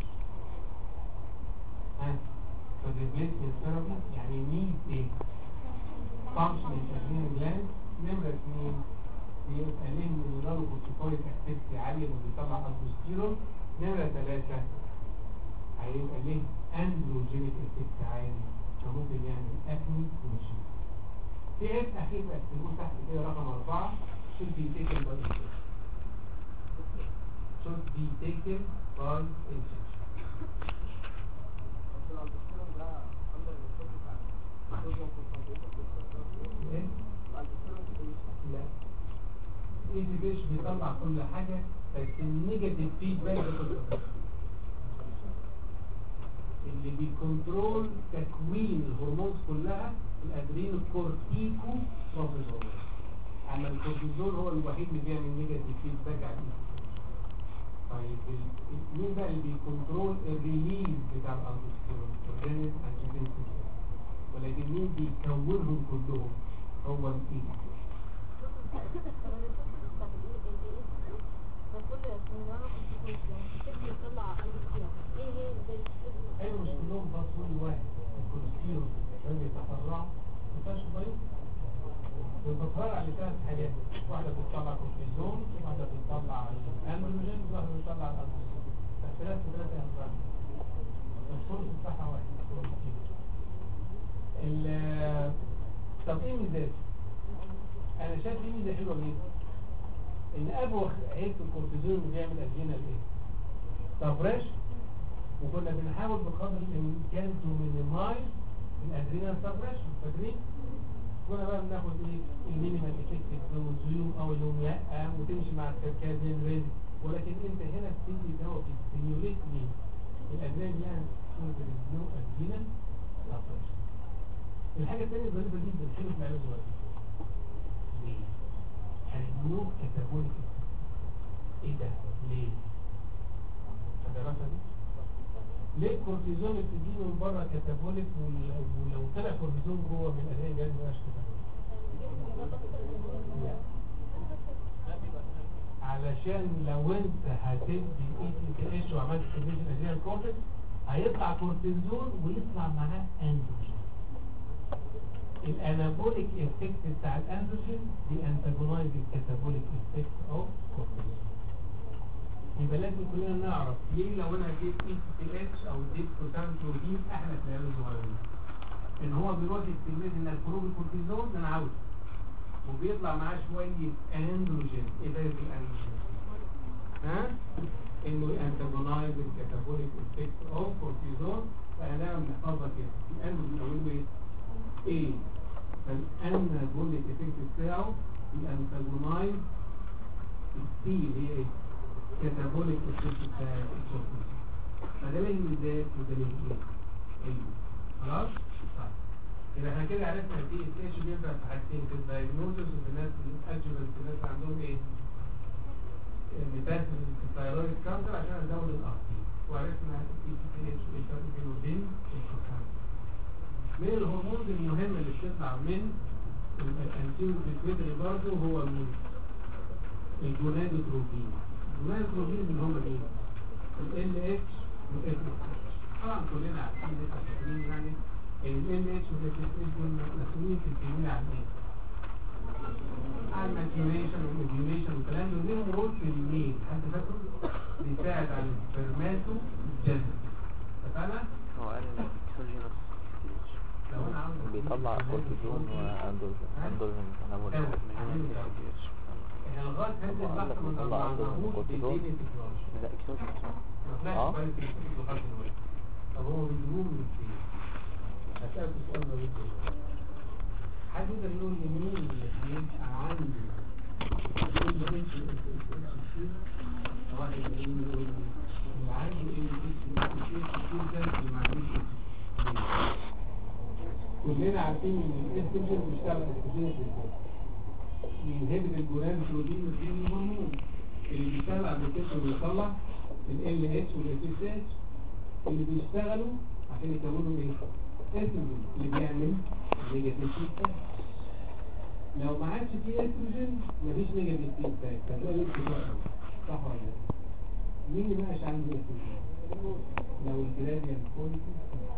Speaker 1: ها فالريبليسمنت ثيرابي يعني نيد ايه فانكشن الادرينال جلاند نمره اثنين بيبقى ليه مينرال كورتيكويد اكتيفيتي عاليه وبيطلع الدوستيرون نمره ثلاثه هيبقى ليه اندروجينيك اكتيفيتي عالي فممكن يعمل اكني ومشي في عيب اخير بقى تقول تحت كده رقم اربعه should be taken by injection should be taken by injection اي سي بيش بيطلع كل حاجه بس النيجاتيف فيدباك ده كله اللي بيكنترول تكوين الهرمونز كلها الادرينو كورتيكو بروفيسور اما الكورتيزول هو الوحيد اللي بيعمل نيجاتيف فيدباك عليه طيب ال- مين بقى اللي بيكنترول الريليز بتاع الالدوستيرون الرينين انجيوتنسين ولكن مين بيكونهم كلهم هو الايه ايوه مش كلهم تصوير واحد الكوليسترول لما بيتفرعوا ما ينفعش ضيق بتتفرع لثلاث حاجات واحده بتطلع كورتيزون واحده بتطلع اندروجين واحده بتطلع الالدوستيرون الثلاث ثلاثه انواع الصوره بتاعها واحد الكوليسترول. ال- طب ايه ميزات انا شايف دي ميزه حلوه جدا ان ابوخ عيب الكورتيزون اللي بيعمل ادرينال ايه تفريش وكنا بنحاول بقدر الامكان تو مينيمايز الادرينال سبريشن فاكرين كنا بقى بناخد ايه المينيمال افكتيف دوز يوم او يوم لا وتمشي مع الكركازين ريز ولكن انت هنا بتدي دواء بيستيميوليت مين الادرينال يعني نو ادرينال سبريشن الحاجه الثانيه ظريفه جدا حلو في العلاج الوظيفي ليه؟ هنو كتابوليك ايه ده؟ ليه؟ الدراسه دي ليه الكورتيزون بتديه من بره كتابوليك وال- ولو طلع كورتيزون جوه من الادويه جاي مبقاش كتابوليك لا. علشان لو انت هتدي اي تي كي اتش وعملت كميه الادويه الكورتيك هيطلع كورتيزون ويطلع معاه اندروجين الانابوليك افكت بتاع الاندروجين بيانتاجونايز الكتابوليك افكت اوف كورتيزون يبقى لازم كلنا نعرف ليه لو انا اديت اي تي اتش او اديت كورتان بروتين احلى في العيال الصغيرين ان هو دلوقتي التلميذ ان الكروب الكورتيزون ده انا عاوزه وبيطلع معاه شويه اندروجين ايه ده الاندروجين ها انه انتاجونايز الكتابوليك افكت اوف كورتيزون فانا دايما بنحفظها كده الاندروجين اقول ايه ايه فالانابوليك افكت بتاعه الانتاجونايز السي اللي هي ايه كتابوليك افكت بتاع الكورتيزون فده له ميزات وده له ايه ايوه خلاص طيب يبقى احنا كده عرفنا الدي اس اتش بينفع في حاجتين في الدايجنوزس وفي الناس الادجوفنت في الناس اللي عندهم ايه ميتاستاسيس في الثايرويد كانسر عشان ازود الاخطي وعرفنا الدي سي اتش والفرق بينه وبين الكانسر من الهرمونز المهمة اللي بتطلع من الانتيرو بيتويتري برضه هو مين؟ الجونادوتروبين الجونادوتروبين اللي هم ايه؟ ال اتش والاف اتش طبعا كلنا عارفين لسه فاكرين يعني ان ال اتش والاف اتش دول مسؤولين في الكيمياء عن ايه؟ عن الماتيوريشن والاوفيوليشن والكلام ده ليهم رول في الميل حد فاكره؟ بيساعد على السبرماتو جذب اتفقنا؟
Speaker 2: هو قال ان الاكسوجينوس
Speaker 1: لو انا عاوز
Speaker 2: بيطلع كورتيزون واندروجين اندروجين انا بقول
Speaker 1: أيوة.
Speaker 2: لك من هنا
Speaker 1: احنا لغايه هذه اللحظه ما
Speaker 2: طلع عنده
Speaker 1: طلعناهوش
Speaker 2: كورتيزون.
Speaker 1: بالدين تكنولوجي
Speaker 2: لا اكسوجينوس
Speaker 1: ما طلعش
Speaker 2: آه.
Speaker 1: كويس في الفكر لغايه دلوقتي طب هو بيجيبوه من فين؟ هسألك سؤال ظريف جدا حد يقدر يقول لي مين اللي بيبقى عنده ال اتش اتش سي واحد يقول لي يقول لي اللي عنده ال اتش اتش سي ده اللي ما عندوش اتش كلنا عارفين ان الاستروجين بيشتغل استروجين في الجسم بينهبت الجولان بروتين والجين هرمون اللي بيشتغل على الجسم ويطلع ال اتش والاس اس اتش اللي بيشتغلوا عشان يكونوا ايه؟ استروجين اللي بيعمل نيجاتيف فيدباك لو ما عادش فيه استروجين مفيش نيجاتيف فيدباك فتلاقي لك بتوقف صح ولا لا؟ مين اللي مبقاش عنده استروجين؟ لو الجراديان كويس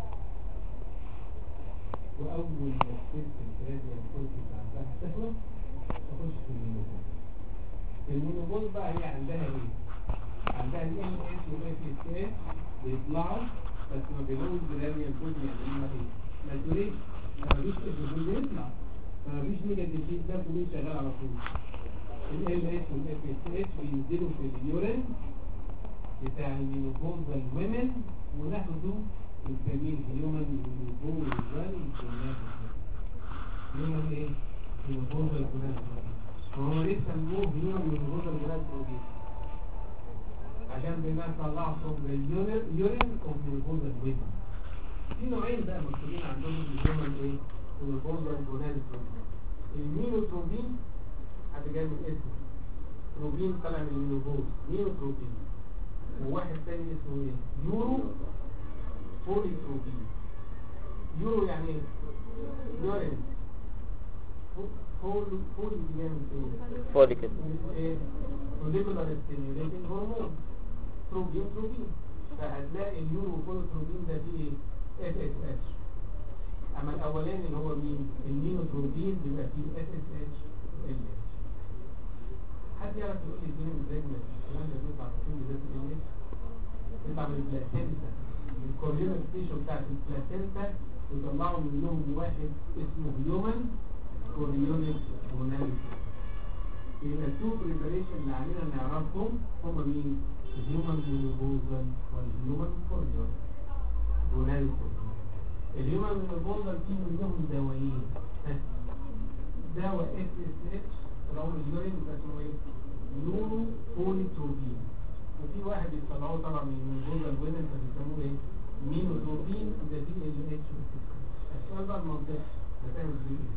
Speaker 1: واول ما الست الجراديان كويس عندها تخلص تخش في المينوبوز المينوبوز بقى هي عندها ايه؟ عندها ال ام اس والاف اس اس بيطلعوا بس ما بيلاقوش جراديان كويس يعملوا ايه؟ ماتوريشن ما فيش استروجين بيطلع فما فيش نيجاتيف فيدباك ومين شغال على طول ال ام اس والاف اس اس بينزلوا في اليورين بتاع المينوبوزال ويمن وناخده الجميل هيومن مينوبوزال كونات هيومن ايه؟ مينوبوزال كونات وهو ليه سموه هيومن مينوبوزال جونادوتروبين عشان بنطلعه from the urine urine of menopausal women في نوعين بقى مكتوبين عندهم الهيومن ايه menopausal gonadotropin المينوتروبين حد جاي من اسمه تروبين طالع من المينوبوز مينوتروبين وواحد تاني اسمه ايه يورو بوليتروبين يورو يعني ايه يورين فول فول دي جاي من ايه
Speaker 2: فولي كده
Speaker 1: ايه follicular stimulating hormone تروبين تروبين فهتلاقي اليورو بوليتروبين ده فيه اف اس اتش اما الاولاني اللي هو مين المينوتروبين بيبقى فيه اف اس اتش ال حد يعرف يقول لي الدنيا ازاي من الكلام ده بيطلع فين بالذات ال اتش بيطلع من البلاسينتا من الكورجينال ستيشن بتاعت البلاسينتا ويطلعوا منهم واحد اسمه هيومن كوريونيك جوناليس يبقى التو بريبريشن اللي علينا نعرفهم هم مين الهيومن مونوبوزال والهيومن كوريونيك جوناليس الهيومن مونوبوزال فيه منهم دوايين ها. دواء اس اس اتش العمر اليورين يبقى اسمه ايه نورو بوليتروبين وفي واحد بيطلعوه طبعا من المونوبوزال وينن فبيسموه ايه مينوتروبين ده دي ال اتش السؤال بقى المنطقي ده تعمل فيه ايه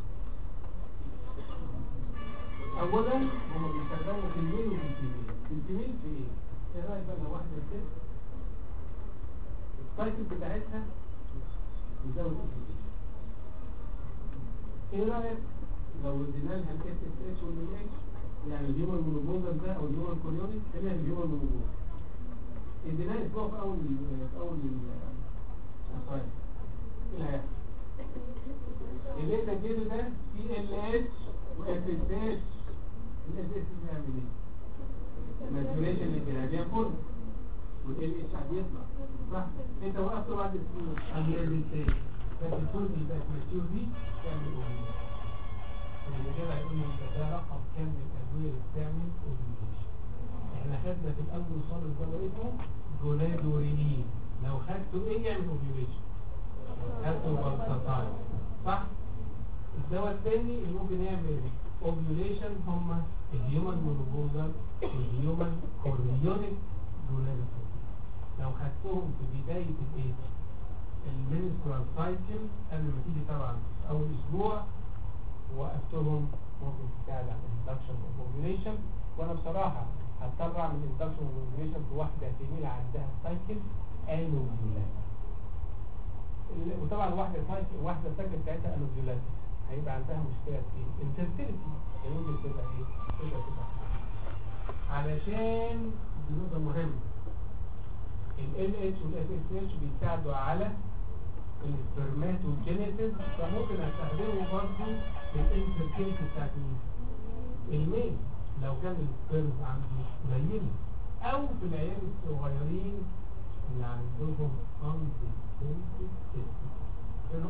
Speaker 1: اولا هم بيستخدموا في الميل وفي الفيميل في الفيميل في ايه ايه رايك بقى لو واحده ست السايكل بتاعتها يزود الاكسجين ايه رايك لو ادينا لها الاس اس اتش والال اتش يعني الهيومن مونوبوزال ده او الهيومن كوريونيك خليها الهيومن مونوبوزال اديناه اسبوع في اول ال- في اول السايكل ايه اللي هيحصل اللي انت جيته ده في ال اتش واف اس اتش الاس اس بيعمل ايه؟ ماتوريشن للجنابيه كله والال اتش هيطلع صح انت وقفت بعد السنين امراض تاني فالدكتور دي بقت ماتيور دي تعمل اوبيليشن اللي كده هيقول لي انت ده رقم كام من الادويه اللي بتعمل اوبيليشن احنا خدنا في الاول خالص ده اسمه جونادوريلين لو خدته ايه يعمل اوبيليشن خدته بلسطاين صح الدواء الثاني اللي ممكن يعمل اوفيوليشن هم الهيومن مونوبوزال والهيومن كوريونيك جونادوتروبين لو خدتهم في بداية الايه المينسترال سايكل قبل ما تيجي طبعا في اول اسبوع وقفتهم ممكن تساعد على الاندكشن اوفيوليشن وانا بصراحة هضطر اعمل اندكشن اوفيوليشن في واحدة فيميل عندها سايكل انوفيولات ال- وطبعا واحدة سايكل واحدة سايكل بتاعتها انوفيولات هيبقى عندها مشكلة في ايه؟ انفيرتيليتي ممكن تبقى ايه؟ تبقى تبقى علشان دي نقطة مهمة ال LH وال FSH بيساعدوا على السبرماتوجينيسيس فممكن استخدمه برضه في الانفيرتيليتي بتاعت مين؟ الميل لو كان السبرم عنده قليل او في العيال الصغيرين اللي عندهم undecided system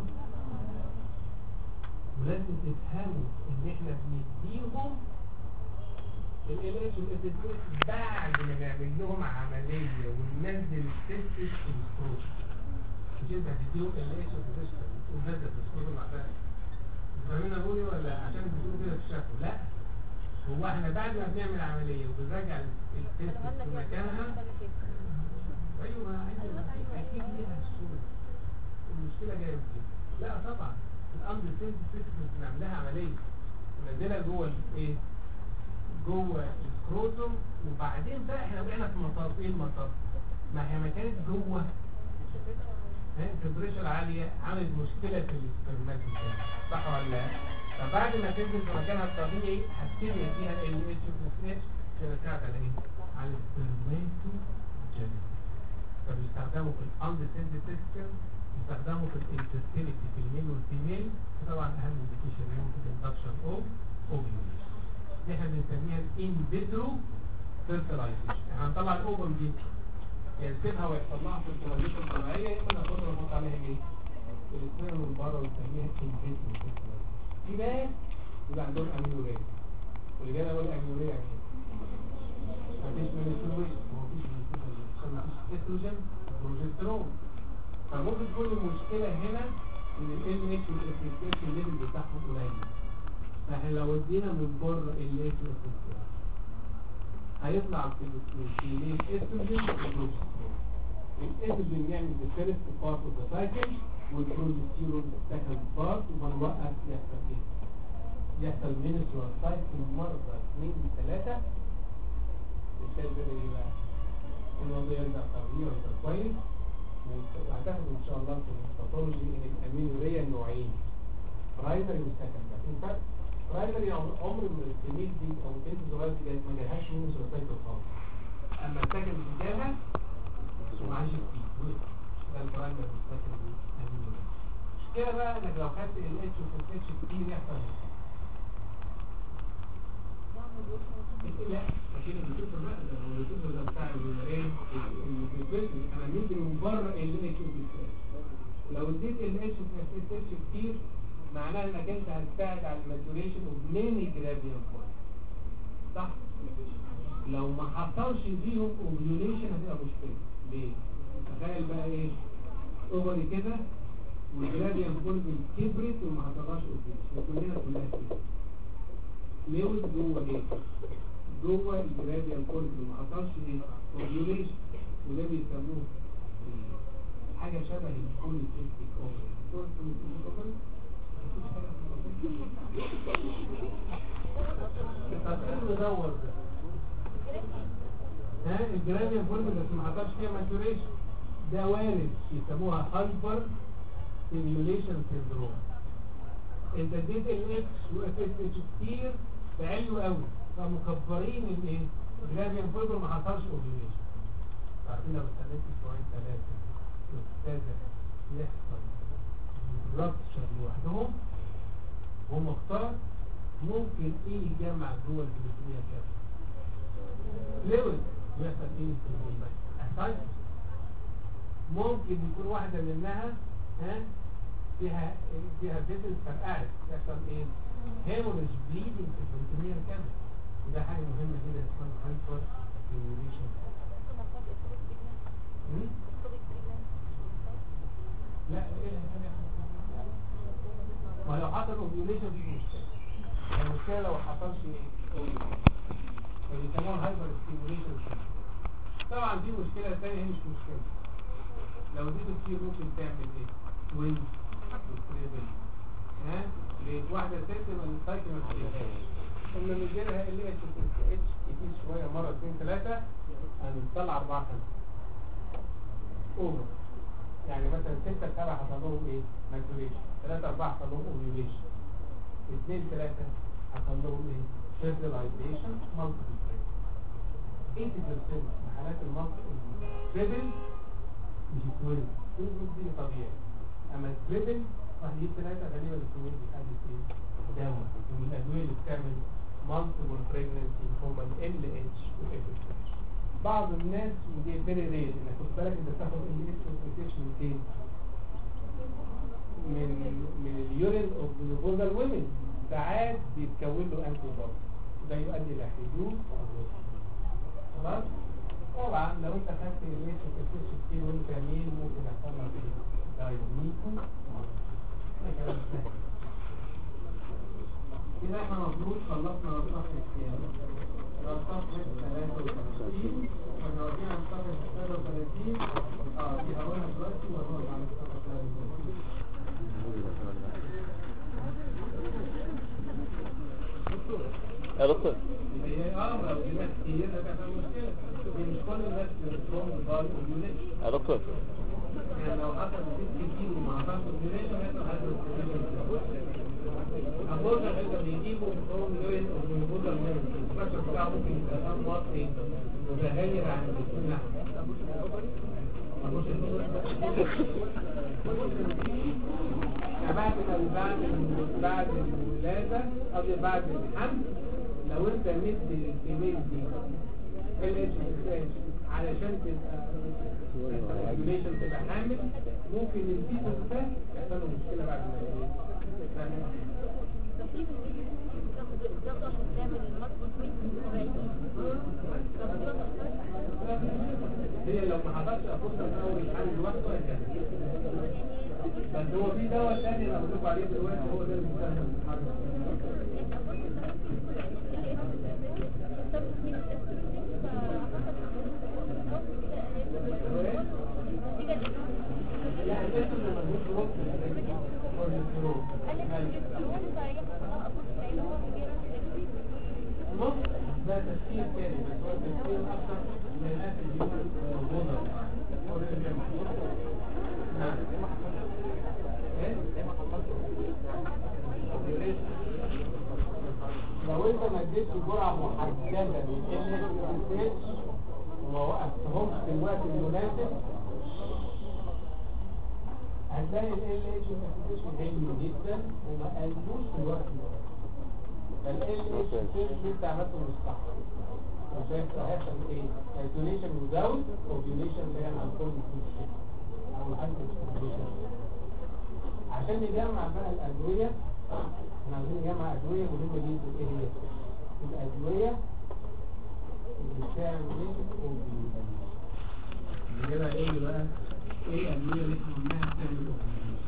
Speaker 1: ولازم تفهموا ان احنا بنديهم ال LH وال FSH بعد ما نعمل لهم عملية وننزل التستس في الستروك مش انت هتديهم ال LH وال FSH وننزل في الستروك مع ده فاهمين انا بقول ايه ولا عشان بتقولوا كده في الشكل لا هو احنا بعد ما بنعمل عملية وبنرجع التستس في مكانها ايوه ايوه اكيد ليها الصورة المشكلة جاية من كده لا طبعا الامر سيلز سيستم بنعملها عملية وننزلها جوه الايه جوه الكروتوم وبعدين بقى احنا وقعنا في مطاف ايه المطاف ما هي ما كانت جوه التمبريتشر عالية عملت مشكلة في السبرمات بتاعها صح ولا لا؟ فبعد ما تنزل في مكانها الطبيعي هتبتدي فيها ال اتش اس اتش عشان تساعد على ايه؟ على السبرماتوجينيسيس فبيستخدموا في الاندسنت سيستم بيستخدموا في الانفيرتيليتي في الميل والفيميل طبعا اهم انديكيشن ممكن الاندكشن اوف اوفيوليشن دي احنا بنسميها الان فيترو فيرتلايزيشن احنا هنطلع الاوفم دي يعني نسيبها ويحصل لها فيرتلايزيشن طبيعيه يا اما ناخدها ونحط عليها ايه؟ الاثنين من بره ونسميها ان فيترو فيرتلايزيشن في ناس يبقى عندهم امينوريا واللي جاي اقول امينوريا يعني ايه؟ مفيش منسترويشن ومفيش منسترويشن عشان مفيش استروجين بروجسترون فممكن تكون المشكلة هنا ان ال LH وال FSH الليفل بتاعهم قليل فاحنا لو ادينا من بره ال اتش هيطلع في الفيميل استروجين وبروجستيرون الاستروجين يعمل the first part of the cycle والبروجستيرون second part وهنوقف يحصل ايه؟ يحصل menstrual cycle مرة اثنين ثلاثة الكلب ايه بقى؟ الموضوع يرجع طبيعي ويبقى كويس وهتاخد ان شاء الله في الباثولوجي ان الامينوريا نوعين برايمري وسكندري انت برايمري عمر من الكميه دي او البنت الصغيره دي جاية- ما جالهاش منه سوسايتي خالص اما السكندري جالها ومعاش فيه ده البرايمري والسكندري امينوريا المشكله بقى انك لو خدت ال اتش وفي اتش كتير يحصل ايه؟ لا عشان الدكتور بقى ده هو الدكتور ده بتاع الايه البيتويتري انا مدي من بره ال اتش لو اديت ال اتش في اتش كتير معناه انك انت هتساعد على الماتوريشن اوف ماني جراديان بوينت صح لو ما حصلش فيهم اوفيوليشن هتبقى مشكله ليه تخيل بقى ايه اوفري كده والجراديان بوينت كبرت وما حصلهاش اوفيوليشن كلنا كلها كده ليوز جوه ايه جوه الجراديان كورد ما حصلش ايه اوفيوليشن وده بيسموه إيه؟ حاجه شبه البوليسيستيك اوفري دكتور البوليسيستيك اوفري مفيش حاجه اسمها التصوير مدور ده ها الجراديان كورد بس ما حصلش فيها ماتوريشن ده وارد يسموها هايبر سيميوليشن سيندروم انت اديت الاكس واف اس اتش كتير بعلو قوي فمكبرين الايه جراديان فولبر ما حصلش اوفيوليشن عارفين لو استنيت اسبوعين ثلاثه ابتدى يحصل رابتشر لوحدهم وهم اختار ممكن ايه يجمع جوه الجلوسيميا كده ليوز يحصل ايه في الاسايتس ممكن يكون واحده منها ها فيها فيها فيتل فرقعت يحصل ايه هيموريج بليدنج في البروتينير كامل وده حاجه مهمه جدا اسمها هايبر سيميوليشن لا ايه اللي هيحصل؟ ما لو حصل اوفيوليشن دي مشكله المشكله لو حصلش ايه فبيسموها هايبر ستيموليشن طبعا دي مشكله ثانيه هي مش مشكله لو دي كتير ممكن تعمل ايه وين وتريبل ها لواحده ست من السايكل ما بتجيبهاش كنا بنجيلها ال اتش اتش كتير شويه مره اثنين ثلاثه هنطلع اربعه خمسه اوفر يعني مثلا ستة سبعة حصل لهم ايه؟ ماتوريشن ثلاثة أربعة حصل لهم اوفيوليشن اثنين ثلاثة حصل لهم ايه؟ فيرتلايزيشن مالتيبل 80% من حالات المالتيبل مش التوين التوين دي طبيعي اما التريبل واحد يجيب ثلاثة غالبا التوين دي حاجة ايه؟ دواء ومن الأدوية اللي بتعمل مالتيبل بريجنسي هم ال اتش و اتش بعض الناس ودي فيري رير انك خد بالك انت بتاخد ال اتش من فين؟ من من اليورين اوف جلوكوزال ويمن ساعات بيتكون له انتي بودي ده يؤدي الى حدوث خلاص طبعا لو انت خدت الاتش وكتبتش كتير وانت مين ممكن يحصل لك ايه؟ دايونيكو ده كلام سهل كده احنا المفروض خلصنا الصف الكام؟ الصف 33 واحنا واقفين على الصف 33 اه دي هقولها دلوقتي وهنقعد على الصف 33
Speaker 2: يا دكتور
Speaker 1: هي اه لو في ناس كتير هتبقى مشكلة هي مش كل الناس بتقوم بالبال اوبيوليشن
Speaker 2: يا دكتور
Speaker 1: يعني لو حصل ست كتير وما حصلش اوبيوليشن هيحصل هذا أبوظ إذا بيجيبوا فروم يورين أو جلوكوزا الميرون الستراكشر بتاعه ممكن يبقى أنماط إيه متغير عن الاثنين أبوظ بعد بعد بعد الولادة قبل بعد الحمل لو أنت مد الكمية دي ال اتش علشان تبقى الريجوليشن تبقى حامل ممكن الفيتوس ده يحصل له مشكلة بعد ما يولد. هي لو ما حصلش افكر من اول الحل لوحده هيكمل بس هو في دواء تاني انا بقول عليه دلوقتي هو ده اللي بيستخدم في الحل تاني بس هو تفكير اكتر من الاسد هيومن بودر نعم ايه لو انت ما اديتش جرعه محدده من ال اس وما وقفتهمش في الوقت المناسب هتلاقي ال ال اتش عالي جدا وما قلوش في الوقت المناسب فال ال اتش اللي انت عملته مش صح مش هيحصل هيحصل ايه؟ ايزوليشن وزاوت اوبيوليشن اللي هي الكول او الانتي عشان نجمع بقى الادويه احنا عايزين نجمع ادويه مهمه جدا ايه هي؟ الادويه اللي بتعمل اوبيوليشن اللي كده ايه اللي بقى؟ ايه الادويه اللي احنا قلناها بتعمل اوبيوليشن؟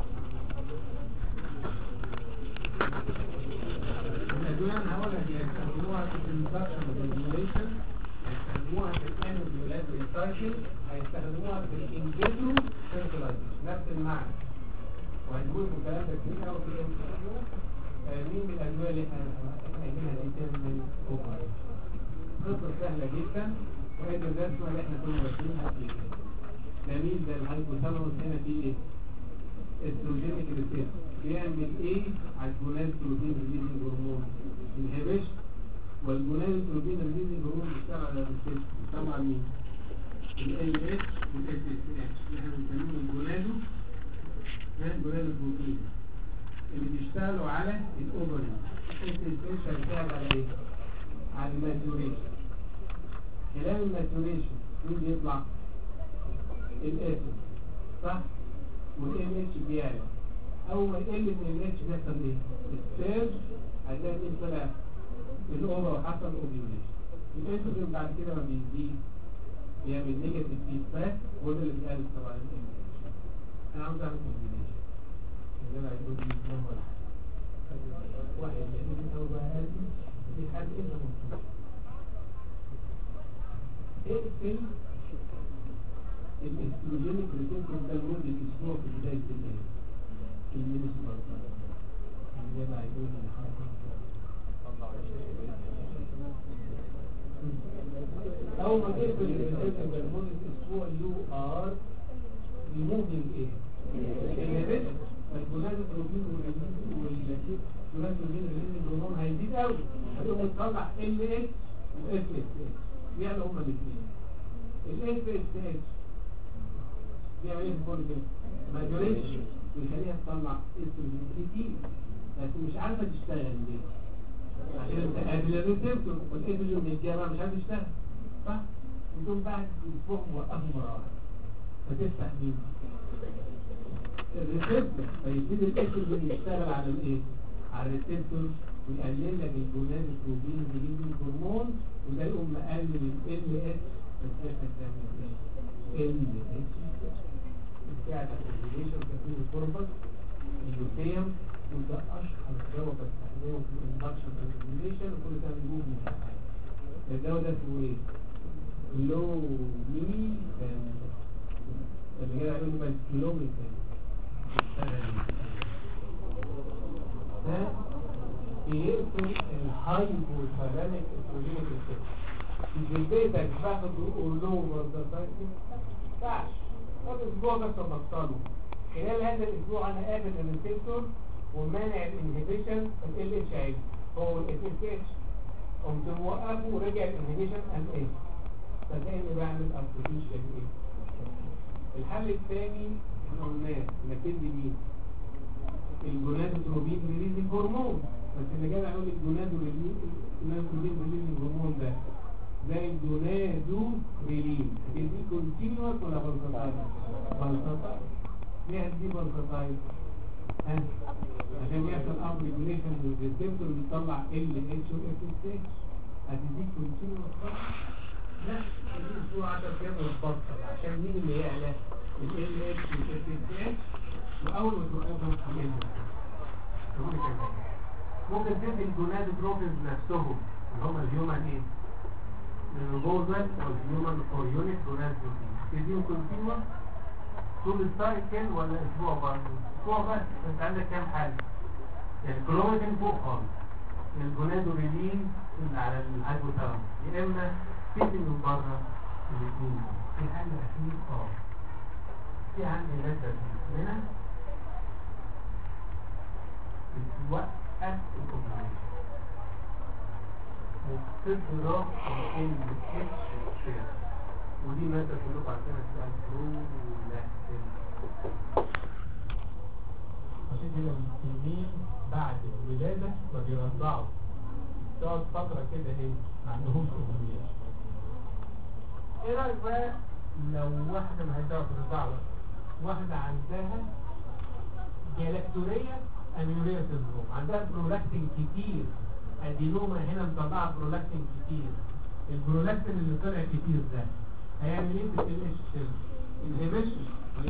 Speaker 1: الادويه انا هقول لك هيستخدموها في الانفكشن والريجوليشن هيستخدموها في الانفيولاتوري سايكل هيستخدموها في الانفيترو فيرتلايزيشن نفس المعنى وهنقول في الكلام ده كتير قوي في الانفيترو مين من الادويه اللي احنا عايزينها دي تعمل اوبريشن قصه سهله جدا وهي الرسمه اللي احنا كنا واخدينها في جميل ده الهايبوثالاموس هنا فيه ايه؟ استروجينيك ريسيرش بيعمل ايه على الجونال بروتين ريليزنج هرمون انهبش والجونال بروتين ريليزنج هرمون بيشتغل على الريسيرش بيشتغل على مين؟ ال اتش والاس اس اتش اللي احنا بنسميهم الجونالو الجونالو بروتين اللي بيشتغلوا على الاوفرين الاس اس اتش هيشتغل على ايه؟ على الماتوريشن خلال الماتوريشن مين بيطلع؟ الاسم صح؟ والام اتش بيعلى اول ما يقل من الام اتش بيحصل ايه السيرج هتلاقي مين طلع الاوفر وحصل اوبيوليشن الانسولين بعد كده ما بيزيد بيعمل نيجاتيف فيدباك وده اللي بيقلل طبعا الام اتش انا عاوز اعمل اوبيوليشن اللي انا هيقول لي ما هو الحل واحد يقول لي هو بقى قال في حل الا ممكن اقفل الاستروجينيك ريسيبتور ده لمدة اسبوع في بداية الليل في المينستر اللي ده هيقول لي الحركة أول ما تقفل الريسيبتور ده لمدة اسبوع يو ار ريموفينج ايه؟ الانهبيت الجونادوتروبين والجونادوتروبين ريليزنج هرمون هيزيد قوي هتقوم تطلع ال اتش واف اس اتش بيعملوا هما الاثنين الاف اس اتش بيعمل ايه في كل كده ماجوريشن بيخليها تطلع استروجين كتير بس مش عارفه تشتغل ليه عشان تقابل الريسبتور والاستروجين بيتجمع مش عارف يشتغل صح يقوم بعد اسبوع موقفه مره واحده فتفتح مين الريسبتور فيبتدي الاستروجين يشتغل على الايه على الريسبتور ويقلل لك الجوناد البروتين ريليزنج هرمون وده يقوم مقلل ال اس فالسياسه تعمل ايه ال اس بتساعد على الريليشن تكوين الكوربس اللوتيوم وده اشهر دواء بستخدمه في الاندكشن والريليشن وكل ده بيجوب من الحاجه الدواء ده اسمه ايه؟ لو مي اللي هي يقول بس كيلومتر ده بيقفل الهايبوثالاميك استروجينيك ريسبتور في بيتك باخد اولو وردفايتي ينفعش طب اسبوع بس بطله خلال هذا الاسبوع انا قابل الريسبتور ومانع الانهبيشن ال اتش عادي هو الاس اس اتش قمت موقفه ورجع الانهبيشن ام ايه فكاني بعمل ارتفيشال ايه الحل الثاني احنا قلناه انك تدي مين الجونادوتروبين ريليزنج هرمون بس اللي جاي اقول الجونادوتروبين ريليزنج هرمون ده زي الجونادو ريلين دي كونتينوس ولا بلسطايل بلسطايل ليه دي بلسطايل ها عشان يحصل اب ريجوليشن للريسبتور بيطلع ال اتش و اف اس اتش هتديك كونتينوس لا دي اسبوع 10 ايام بتبطل عشان مين اللي يعلى ال اتش و اف اس اتش واول ما توقفهم هينزل ممكن تدي الجونادوتروفينز نفسهم اللي هم الهيومن ايه الروبوزل او الهيومن او يونت جوناد بروتين تديهم كونتينوس طول السايكل ولا اسبوع برضه اسبوع بس انت عندك كام حاجه يعني كلومتين فوق خالص الجونادوريلين اللي على الهايبوثالاموس يا اما تيجي من بره الاثنين في حل اخير اه في عندي ماده هنا بتوقف الاوبريشن وبتضرب ال اتش شير ودي ماده كلكم عارفينها اسمها البرولاكتين عشان كده التلميذ بعد الولادة ما بيرضعوا تقعد فترة كده ايه ما عندهمش أمنية ايه رأيك بقى لو واحدة ما هيدعوا في الرضاعة بقى؟ واحدة عندها جلاكتورية أميورية سندروم عندها برولاكتين كتير أدينوما هنا مطلعة برولاكتين كتير البرولاكتين اللي طلع كتير ده هيعمل ايه في ال اتش انهبيشن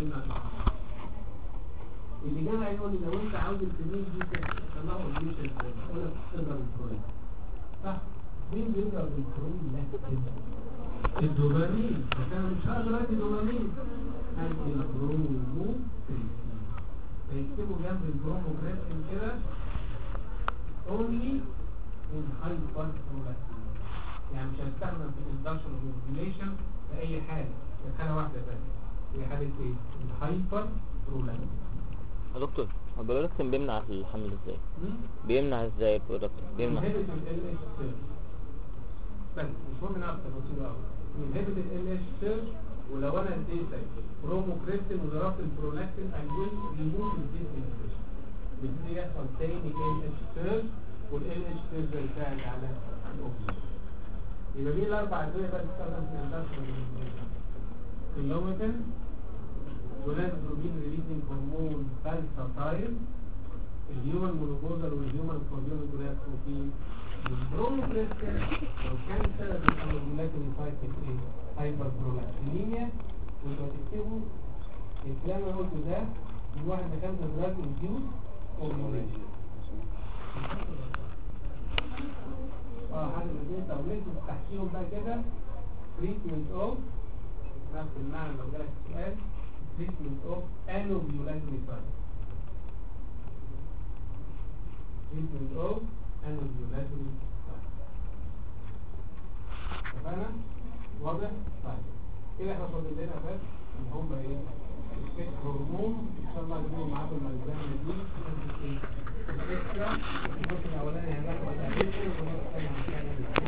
Speaker 1: اللي جاي هيقول لي لو انت عاوز الكمين دي تطلعه الجيش ازاي اقول لك تضرب الكروين صح مين بيضرب الكروين لا الدوبامين بس انا مش هقدر ادي دوبامين ادي البرومو فيكتبوا جنب البرومو كريستين كده only in hyper prolactin يعني مش هنستخدم في induction regulation في اي حاله في حاله واحده بس هي حاله ايه الهايبر برولكتين
Speaker 2: يا دكتور هو البرولاكتين بيمنع الحمل ازاي بيمنع ازاي البرولاكتين بيمنع
Speaker 1: inhibit ال LH بس مش مهم نعرف تفاصيله قوي inhibit ال LH surge ولو انا اديتك بروموكريستين وضربت البرولاكتين I will remove this inhibition بيبتدي يحصل تاني ال LH surge وال LH surge يساعد على الاوبزيشن يبقى مين الاربع ادويه بقى تستخدم في الاندستريال كيلومتر gonadotropin releasing hormone pulsatile الهيومن مونوبوزال والهيومن كورديون جلاكتروفين البروموكريستين لو كان سبب الامبولاتين سايكل ايه هايبر برولكتينيميا ويبقى تكتبوا الكلام اللي قلته ده من واحد ما كان دراج انديوس اوبيوليشن اه حاجه الاثنين طب ليه تحكيهم بقى كده تريتمنت اوف نفس المعنى لو جالك سؤال treatment of anovulatory signs. Treatment of anovulatory signs. اتفقنا؟ واضح؟ طيب كده احنا فاضل لنا بس ان هم ايه؟ الست هرمون ان شاء الله يجيبوا معاكم الملزمه دي عشان ايه؟ الاكسترا الجزء الاولاني هناخد الاديشن والجزء الثاني هنتكلم